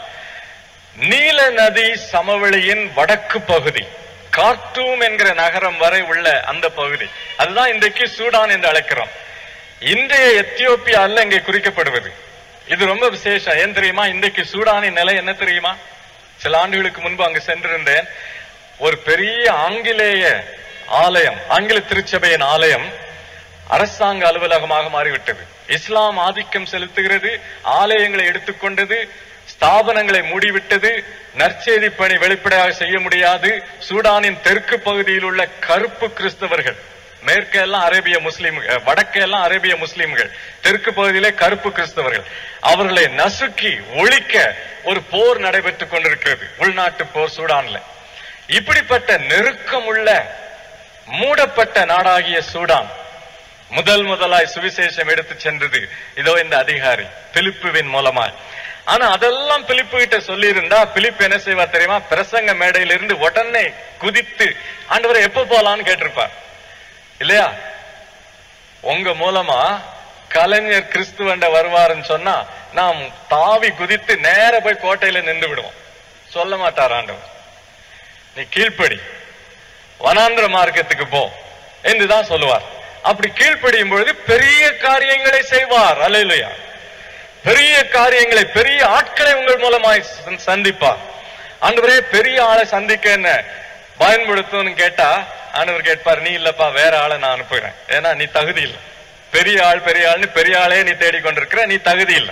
[SPEAKER 2] நீல நதி சமவெளியின் வடக்கு பகுதி கார்ட்டூம் என்கிற நகரம் வரை உள்ள அந்த பகுதி அதுதான் இன்றைக்கு சூடான் என்று அழைக்கிறோம் இன்றைய எத்தியோப்பியா அல்ல இங்கே குறிக்கப்படுவது இது ரொம்ப விசேஷம் ஏன் தெரியுமா இன்றைக்கு சூடானின் நிலை என்ன தெரியுமா சில ஆண்டுகளுக்கு முன்பு அங்கு சென்றிருந்தேன் ஒரு பெரிய ஆங்கிலேய ஆலயம் ஆங்கில திருச்சபையின் ஆலயம் அரசாங்க அலுவலகமாக மாறிவிட்டது இஸ்லாம் ஆதிக்கம் செலுத்துகிறது ஆலயங்களை எடுத்துக்கொண்டது ஸ்தாபனங்களை மூடிவிட்டது நற்செய்தி பணி வெளிப்படையாக செய்ய முடியாது சூடானின் தெற்கு பகுதியில் உள்ள கருப்பு கிறிஸ்தவர்கள் மேற்கெல்லாம் அரேபிய முஸ்லிம்கள் வடக்கெல்லாம் அரேபிய முஸ்லிம்கள் தெற்கு பகுதியிலே கருப்பு கிறிஸ்தவர்கள் அவர்களை நசுக்கி ஒழிக்க ஒரு போர் நடைபெற்றுக் கொண்டிருக்கிறது உள்நாட்டு போர் சூடான்ல இப்படிப்பட்ட நெருக்கமுள்ள மூடப்பட்ட நாடாகிய சூடான் முதல் முதலாய் சுவிசேஷம் எடுத்து சென்றது இதோ இந்த அதிகாரி பிலிப்புவின் மூலமாய் ஆனா அதெல்லாம் பிலிப்பு கிட்ட சொல்லி இருந்தா பிலிப்பு என்ன செய்வா தெரியுமா பிரசங்க மேடையில இருந்து உடனே குதித்து ஆண்டவரை எப்ப போலான்னு கேட்டிருப்பார் இல்லையா உங்க மூலமா கலைஞர் கிறிஸ்துவண்ட வருவாருன்னு சொன்னா நாம் தாவி குதித்து நேர போய் கோட்டையில நின்று விடுவோம் சொல்ல மாட்டார் ஆண்டவர் நீ கீழ்ப்படி வனாந்திர மார்க்கத்துக்கு போ என்றுதான் சொல்லுவார் அப்படி கீழ்ப்படியும் பொழுது பெரிய காரியங்களை செய்வார் அல்லையா பெரிய காரியங்களை பெரிய ஆட்களை உங்கள் மூலமாய் சந்- சந்திப்பார் ஆண்டவரே பெரிய ஆளை சந்திக்க என்ன பயன்படுத்தும்னு கேட்டா ஆண்டவர் கேட்பார் நீ இல்லப்பா வேற ஆளை நான் அனுப்புகிறேன் ஏன்னா நீ தகுதி இல்லை பெரிய ஆள் பெரிய ஆள்னு பெரிய ஆளே நீ தேடிக்கொண்டிருக்கிற நீ தகுதி இல்லை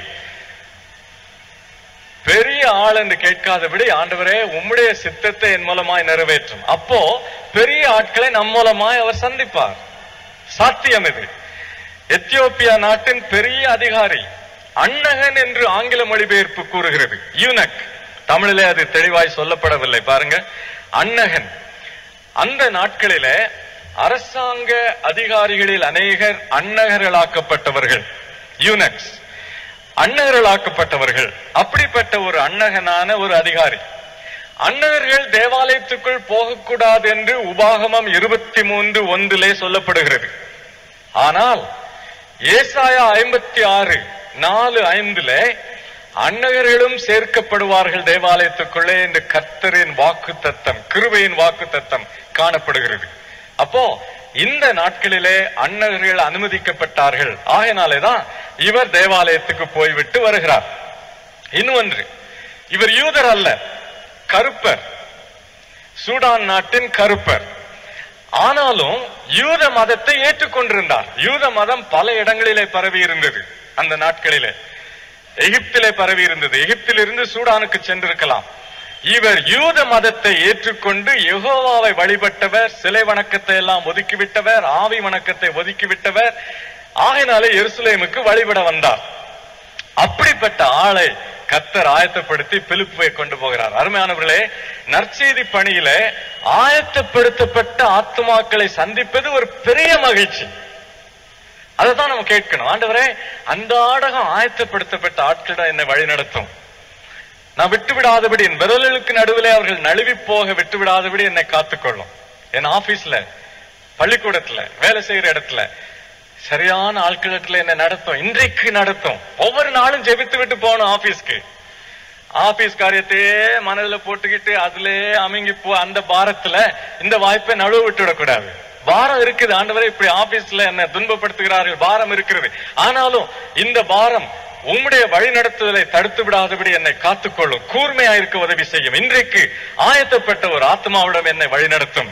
[SPEAKER 2] பெரிய ஆள் என்று கேட்காதபடி ஆண்டவரே உம்முடைய சித்தத்தை என் மூலமாய் நிறைவேற்றும் அப்போ பெரிய ஆட்களை நம் மூலமாய் அவர் சந்திப்பார் சாத்தியம் இது எத்தியோப்பியா நாட்டின் பெரிய அதிகாரி அன்னகன் என்று ஆங்கில மொழிபெயர்ப்பு கூறுகிறது யூனக் தமிழிலே அது தெளிவாய் சொல்லப்படவில்லை பாருங்க அன்னகன் அந்த நாட்களிலே அரசாங்க அதிகாரிகளில் அநேகர் அன்னகர்களாக்கப்பட்டவர்கள் யூனக்ஸ் அன்னகர்களாக்கப்பட்டவர்கள் அப்படிப்பட்ட ஒரு அன்னகனான ஒரு அதிகாரி அன்னகர்கள் தேவாலயத்துக்குள் போகக்கூடாது என்று உபாகமம் இருபத்தி மூன்று ஒன்றிலே சொல்லப்படுகிறது ஆனால் ஏசாயா ஐம்பத்தி ஆறு நாலு ஐந்துல அன்னகர்களும் சேர்க்கப்படுவார்கள் தேவாலயத்துக்குள்ளே என்று கர்த்தரின் வாக்கு தத்தம் கிருபையின் வாக்கு தத்தம் காணப்படுகிறது அப்போ இந்த நாட்களிலே அன்னகர்கள் அனுமதிக்கப்பட்டார்கள் ஆகையினாலேதான் இவர் தேவாலயத்துக்கு போய்விட்டு வருகிறார் இன்னொன்று இவர் யூதர் அல்ல கருப்பர் சூடான் நாட்டின் கருப்பர் ஆனாலும் யூத மதத்தை ஏற்றுக்கொண்டிருந்தார் யூத மதம் பல இடங்களிலே பரவி இருந்தது அந்த நாட்களிலே எகிப்திலே பரவி இருந்தது எகிப்திலிருந்து சூடானுக்கு சென்றிருக்கலாம் இவர் யூத மதத்தை ஏற்றுக்கொண்டு யெகோவாவை வழிபட்டவர் சிலை வணக்கத்தை எல்லாம் ஒதுக்கிவிட்டவர் ஆவி வணக்கத்தை ஒதுக்கிவிட்டவர் ஆகையினாலே எருசலேமுக்கு வழிபட வந்தார் அப்படிப்பட்ட ஆளை கத்தர் ஆயத்தப்படுத்தி பிலிப்புவை கொண்டு போகிறார் அருமையானவர்களே நற்செய்தி பணியில ஆயத்தப்படுத்தப்பட்ட ஆத்துமாக்களை சந்திப்பது ஒரு பெரிய மகிழ்ச்சி அதைத்தான் நம்ம கேட்கணும் ஆண்டவரே அந்த ஆடகம் ஆயத்தப்படுத்தப்பட்ட ஆட்களிடம் என்னை வழி நடத்தும் நான் விட்டு விடாதபடி என் விரல்களுக்கு நடுவிலே அவர்கள் நழுவி போக விட்டு விடாதபடி என்னை காத்துக்கொள்ளும் என் ஆபீஸ்ல பள்ளிக்கூடத்துல வேலை செய்யற இடத்துல சரியான ஆட்களிடத்துல என்ன நடத்தும் இன்றைக்கு நடத்தும் ஒவ்வொரு நாளும் ஜெபித்து விட்டு போகணும் ஆபீஸ்க்கு ஆபீஸ் காரியத்தையே மனதில் போட்டுக்கிட்டு அதுலயே அமுங்கி போ அந்த பாரத்துல இந்த வாய்ப்பை நழுவ விட்டு விடக்கூடாது பாரம் இருக்குது ஆண்டவரே இப்படி ஆபீஸ்ல என்ன துன்பப்படுத்துகிறார்கள் பாரம் இருக்கிறது ஆனாலும் இந்த பாரம் உம்முடைய வழிநடத்துதலை தடுத்து விடாதபடி என்னை காத்துக்கொள்ளும் கூர்மையா இருக்க உதவி செய்யும் இன்றைக்கு ஆயத்தப்பட்ட ஒரு ஆத்மாவிடம் என்னை வழிநடத்தும்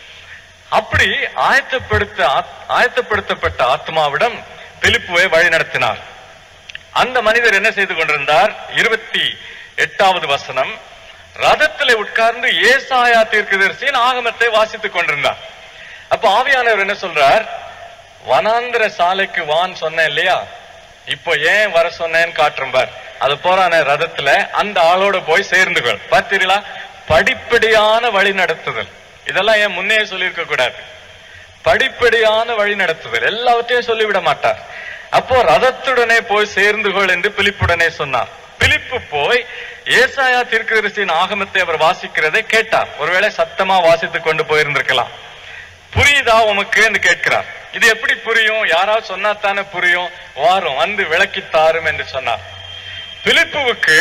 [SPEAKER 2] அப்படி ஆயத்தப்படுத்த ஆத்- ஆயத்தப்படுத்தப்பட்ட ஆத்மாவிடம் பிலிப்புவை வழிநடத்தினார் அந்த மனிதர் என்ன செய்து கொண்டிருந்தார் இருபத்தி எட்டாவது வசனம் ரதத்திலே உட்கார்ந்து ஏசாயா தீர்க்கதரிசியின் ஆகமத்தை வாசித்துக் கொண்டிருந்தார் அப்ப ஆவியானவர் என்ன சொல்றார் வனாந்திர சாலைக்கு வான் சொன்னேன் இல்லையா இப்போ ஏன் வர சொன்னேன்னு காட்டுறேன் பார் அது போறான ரதத்துல அந்த ஆளோட போய் சேர்ந்து கொள் பார்த்தீங்களா படிப்படியான வழி நடத்துதல் இதெல்லாம் ஏன் முன்னே சொல்லியிருக்க கூடாது படிப்படியான வழி நடத்துதல் எல்லாவற்றையும் சொல்லிவிட மாட்டார் அப்போ ரதத்துடனே போய் சேர்ந்து கொள் என்று பிலிப்புடனே சொன்னார் பிலிப்பு போய் ஏசாயா தீர்க்கதரிசியின் ஆகமத்தை அவர் வாசிக்கிறதை கேட்டார் ஒருவேளை சத்தமா வாசித்துக் கொண்டு போயிருந்திருக்கலாம் புரியுதா உமக்கு என்று கேட்கிறார் இது எப்படி புரியும் யாராவது சொன்னா தானே புரியும் வாரும் வந்து விளக்கி தாரும் என்று சொன்னார் பிலிப்புவுக்கு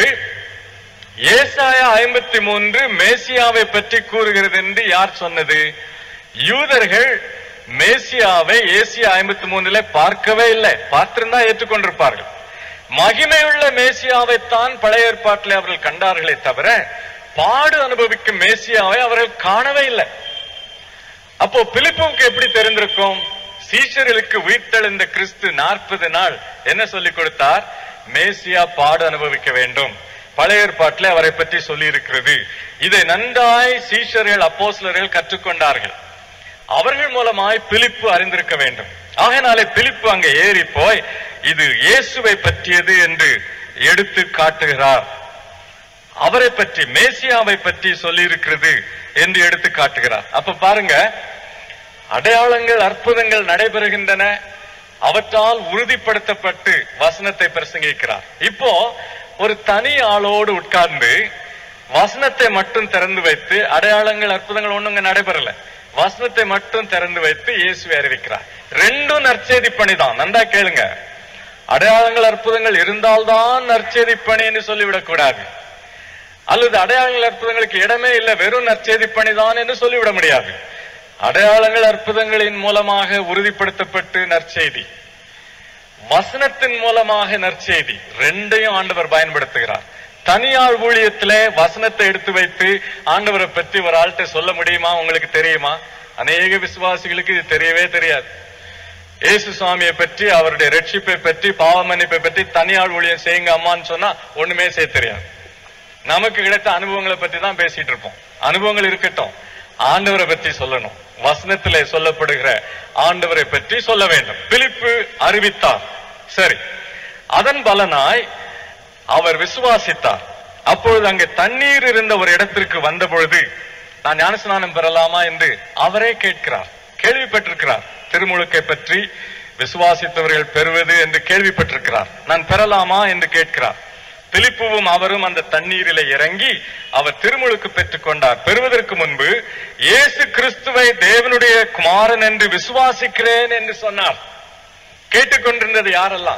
[SPEAKER 2] ஏசாயா ஐம்பத்தி மூன்று மேசியாவை பற்றி கூறுகிறது என்று யார் சொன்னது யூதர்கள் மேசியாவை ஏசியா ஐம்பத்தி மூணுல பார்க்கவே இல்லை பார்த்திருந்தா ஏற்றுக்கொண்டிருப்பார்கள் மகிமையுள்ள மேசியாவைத்தான் பழைய ஏற்பாட்டில் அவர்கள் கண்டார்களே தவிர பாடு அனுபவிக்கும் மேசியாவை அவர்கள் காணவே இல்லை அப்போ பிலிப்புவுக்கு எப்படி தெரிந்திருக்கும் சீஷர்களுக்கு உயிர்த்தெழுந்த கிறிஸ்து நாற்பது நாள் என்ன சொல்லிக் கொடுத்தார் மேசியா பாடு அனுபவிக்க வேண்டும் பழைய ஏற்பாட்டில் அவரை பற்றி சொல்லி இருக்கிறது இதை நன்றாய் சீஷர்கள் அப்போஸ்லர்கள் கற்றுக்கொண்டார்கள் அவர்கள் மூலமாய் பிலிப்பு அறிந்திருக்க வேண்டும் ஆகையினாலே பிலிப்பு அங்க ஏறி போய் இது இயேசுவை பற்றியது என்று எடுத்து காட்டுகிறார் அவரை பற்றி மேசியாவை பற்றி சொல்லி இருக்கிறது என்று எடுத்து காட்டுகிறார் அப்ப பாருங்க அடையாளங்கள் அற்புதங்கள் நடைபெறுகின்றன அவற்றால் உறுதிப்படுத்தப்பட்டு வசனத்தை பிரசங்கிக்கிறார் இப்போ ஒரு தனி ஆளோடு உட்கார்ந்து வசனத்தை மட்டும் திறந்து வைத்து அடையாளங்கள் அற்புதங்கள் ஒண்ணுங்க நடைபெறல வசனத்தை மட்டும் திறந்து வைத்து இயேசுவை அறிவிக்கிறார் ரெண்டும் நற்செய்தி பணிதான் நன்றா கேளுங்க அடையாளங்கள் அற்புதங்கள் இருந்தால்தான் நற்செய்தி பணி என்று சொல்லிவிடக் கூடாது அல்லது அடையாளங்கள் அற்புதங்களுக்கு இடமே இல்லை வெறும் நற்செய்தி பணிதான் என்று சொல்லிவிட முடியாது அடையாளங்கள் அற்புதங்களின் மூலமாக உறுதிப்படுத்தப்பட்டு நற்செய்தி வசனத்தின் மூலமாக நற்செய்தி ரெண்டையும் ஆண்டவர் பயன்படுத்துகிறார் தனியார் ஊழியத்திலே வசனத்தை எடுத்து வைத்து ஆண்டவரை பற்றி ஒரு ஆள்கிட்ட சொல்ல முடியுமா உங்களுக்கு தெரியுமா அநேக விசுவாசிகளுக்கு இது தெரியவே தெரியாது இயேசு சுவாமியை பற்றி அவருடைய ரட்சிப்பை பற்றி பாவ மன்னிப்பை பற்றி தனியார் ஊழியம் செய்யுங்க அம்மான்னு சொன்னா ஒண்ணுமே செய்ய தெரியாது நமக்கு கிடைத்த அனுபவங்களை பத்தி தான் பேசிட்டு இருப்போம் அனுபவங்கள் இருக்கட்டும் ஆண்டவரை பற்றி சொல்லணும் வசனத்திலே சொல்லப்படுகிற ஆண்டவரை பற்றி சொல்ல வேண்டும் பிலிப்பு அறிவித்தார் சரி அதன் பலனாய் அவர் விசுவாசித்தார் அப்பொழுது அங்கே தண்ணீர் இருந்த ஒரு இடத்திற்கு வந்த பொழுது நான் ஞானஸ்நானம் பெறலாமா என்று அவரே கேட்கிறார் கேள்விப்பட்டிருக்கிறார் திருமுழுக்கை பற்றி விசுவாசித்தவர்கள் பெறுவது என்று கேள்விப்பட்டிருக்கிறார் நான் பெறலாமா என்று கேட்கிறார் பிலிப்புவும் அவரும் அந்த தண்ணீரிலே இறங்கி அவர் திருமுழுக்கு பெற்றுக் கொண்டார் பெறுவதற்கு முன்பு இயேசு கிறிஸ்துவை தேவனுடைய குமாரன் என்று விசுவாசிக்கிறேன் என்று சொன்னார் கேட்டுக்கொண்டிருந்தது யாரெல்லாம்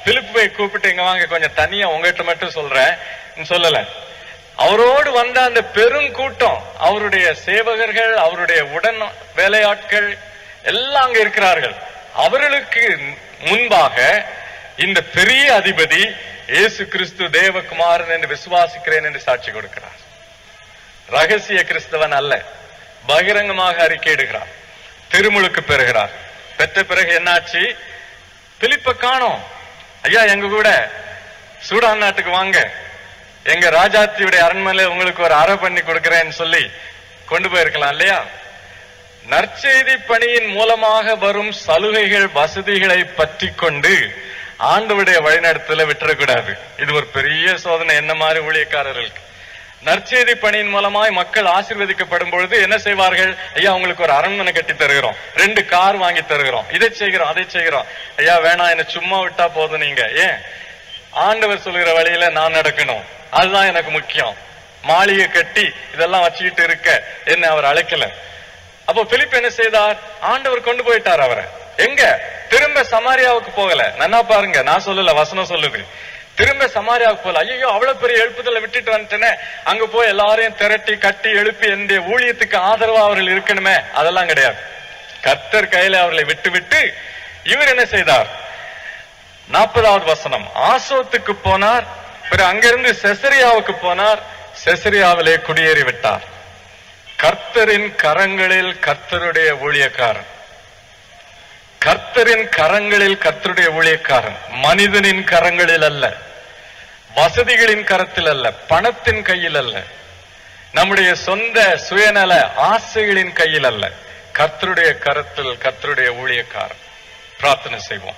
[SPEAKER 2] பிலிப்பை கூப்பிட்டு இங்க வாங்க கொஞ்சம் தனியா உங்ககிட்ட மட்டும் சொல்றேன் சொல்லல அவரோடு வந்த அந்த பெரும் கூட்டம் அவருடைய சேவகர்கள் அவருடைய உடன் வேலையாட்கள் எல்லாம் அங்க இருக்கிறார்கள் அவர்களுக்கு முன்பாக இந்த பெரிய அதிபதி இயேசு கிறிஸ்து தேவகுமாரன் என்று விசுவாசிக்கிறேன் என்று சாட்சி கொடுக்கிறார் ரகசிய கிறிஸ்தவன் அல்ல பகிரங்கமாக அறிக்கையிடுகிறார் திருமுழுக்கு பெறுகிறார் பெற்ற பிறகு என்னாச்சு பிலிப்ப காணோம் ஐயா எங்க கூட சூடான் நாட்டுக்கு வாங்க எங்க ராஜாத்தியுடைய அரண்மனையில உங்களுக்கு ஒரு அறை பண்ணி கொடுக்கிறேன்னு சொல்லி கொண்டு போயிருக்கலாம் இல்லையா நற்செய்தி பணியின் மூலமாக வரும் சலுகைகள் வசதிகளை பற்றி கொண்டு ஆண்டவுடைய வழிநடத்தல விட்டுறக்கூடாது இது ஒரு பெரிய சோதனை என்ன மாதிரி ஊழியக்காரர்களுக்கு நற்செய்தி பணியின் மூலமாய் மக்கள் ஆசீர்வதிக்கப்படும் பொழுது என்ன செய்வார்கள் ஐயா உங்களுக்கு ஒரு அரண்மனை கட்டி தருகிறோம் ரெண்டு கார் வாங்கி தருகிறோம் இதை செய்கிறோம் அதை செய்கிறோம் ஐயா வேணாம் என்ன சும்மா விட்டா போதும் நீங்க ஏன் ஆண்டவர் சொல்லுகிற வழியில நான் நடக்கணும் அதுதான் எனக்கு முக்கியம் மாளிகை கட்டி இதெல்லாம் வச்சுக்கிட்டு இருக்க என்ன அவர் அழைக்கல அப்போ பிலிப் என்ன செய்தார் ஆண்டவர் கொண்டு போயிட்டார் அவரை எங்க திரும்ப சமாரியாவுக்கு போகல நன்னா பாருங்க நான் சொல்லல வசனம் சொல்லுது திரும்ப சமாரியாவுக்கு போகல ஐயோ அவ்வளவு பெரிய எழுப்புதலை விட்டுட்டு வந்துட்டேனே அங்க போய் எல்லாரையும் திரட்டி கட்டி எழுப்பி என்னுடைய ஊழியத்துக்கு ஆதரவா அவர்கள் இருக்கணுமே அதெல்லாம் கிடையாது கர்த்தர் கையில அவர்களை விட்டு விட்டு இவர் என்ன செய்தார் நாற்பதாவது வசனம் ஆசோத்துக்கு போனார் பிறகு அங்கிருந்து செசரியாவுக்கு போனார் செசரியாவிலே குடியேறி விட்டார் கர்த்தரின் கரங்களில் கர்த்தருடைய ஊழியக்காரன் கர்த்தரின் கரங்களில் கர்த்தருடைய ஊழியக்காரன் மனிதனின் கரங்களில் அல்ல வசதிகளின் கரத்தில் அல்ல பணத்தின் கையில் அல்ல நம்முடைய சொந்த சுயநல ஆசைகளின் கையில் அல்ல கர்த்தருடைய கரத்தில் கர்த்தருடைய ஊழியக்காரன் பிரார்த்தனை செய்வோம்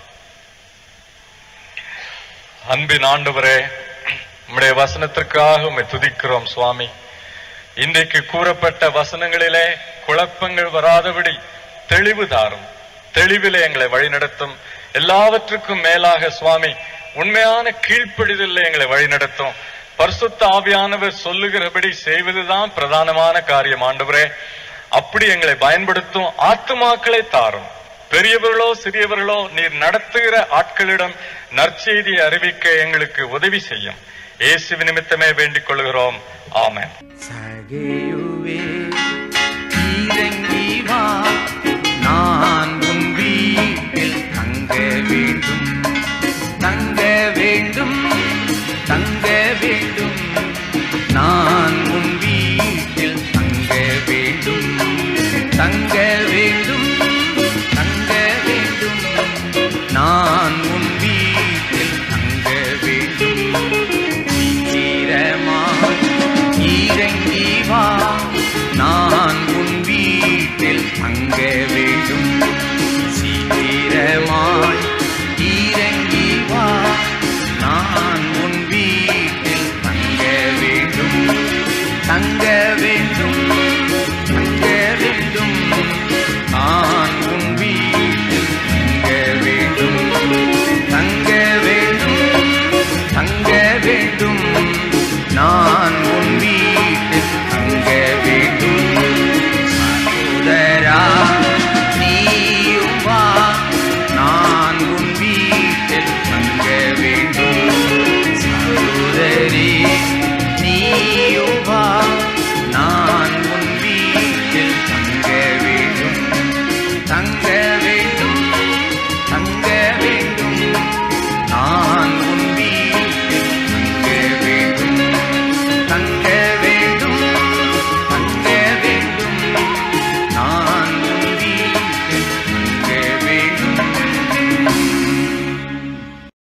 [SPEAKER 2] அன்பின் ஆண்டவரே உம்முடைய வசனத்திற்காக உம்மை துதிக்கிறோம் சுவாமி இன்றைக்கு கூறப்பட்ட வசனங்களிலே குழப்பங்கள் வராதபடி தெளிவு தாரும் தெளிவிலே எங்களை வழிநடத்தும் எல்லாவற்றுக்கும் மேலாக சுவாமி உண்மையான கீழ்ப்படிதலில் எங்களை வழிநடத்தும் பரிசுத்த ஆவியானவர் சொல்லுகிறபடி செய்வதுதான் பிரதானமான காரியம் ஆண்டவரே அப்படி எங்களை பயன்படுத்தும் ஆத்துமாக்களை தாரும் பெரியவர்களோ சிறியவர்களோ நீர் நடத்துகிற ஆட்களிடம் நற்செய்தியை அறிவிக்க எங்களுக்கு உதவி செய்யும் இயேசு நிமித்தமே வேண்டிக் கொள்கிறோம் ஆமென்
[SPEAKER 1] சகேயுவே இறங்கி வா நான் உன் வீட்டில் தங்க வேண்டும் தங்க வேண்டும் தங்க வேண்டும் நான் உன் வீட்டில் தங்க வேண்டும் தங்க வேண்டும் தங்க வேண்டும் நான் உன் வீட்டில் தங்க வேண்டும் சீக்கிரமாய் இறங்கி வா நான் உன் வீட்டில் தங்க வேண்டும் சீக்கிரமாய் இறங்கி வா நான் உன் வீட்டில் தங்க வேண்டும் தங்க வேண்டும் தங்க வேண்டும் நான் உன் வீட்டில் தங்க வேண்டும் தங்க வேண்டும் தங்க வேண்டும்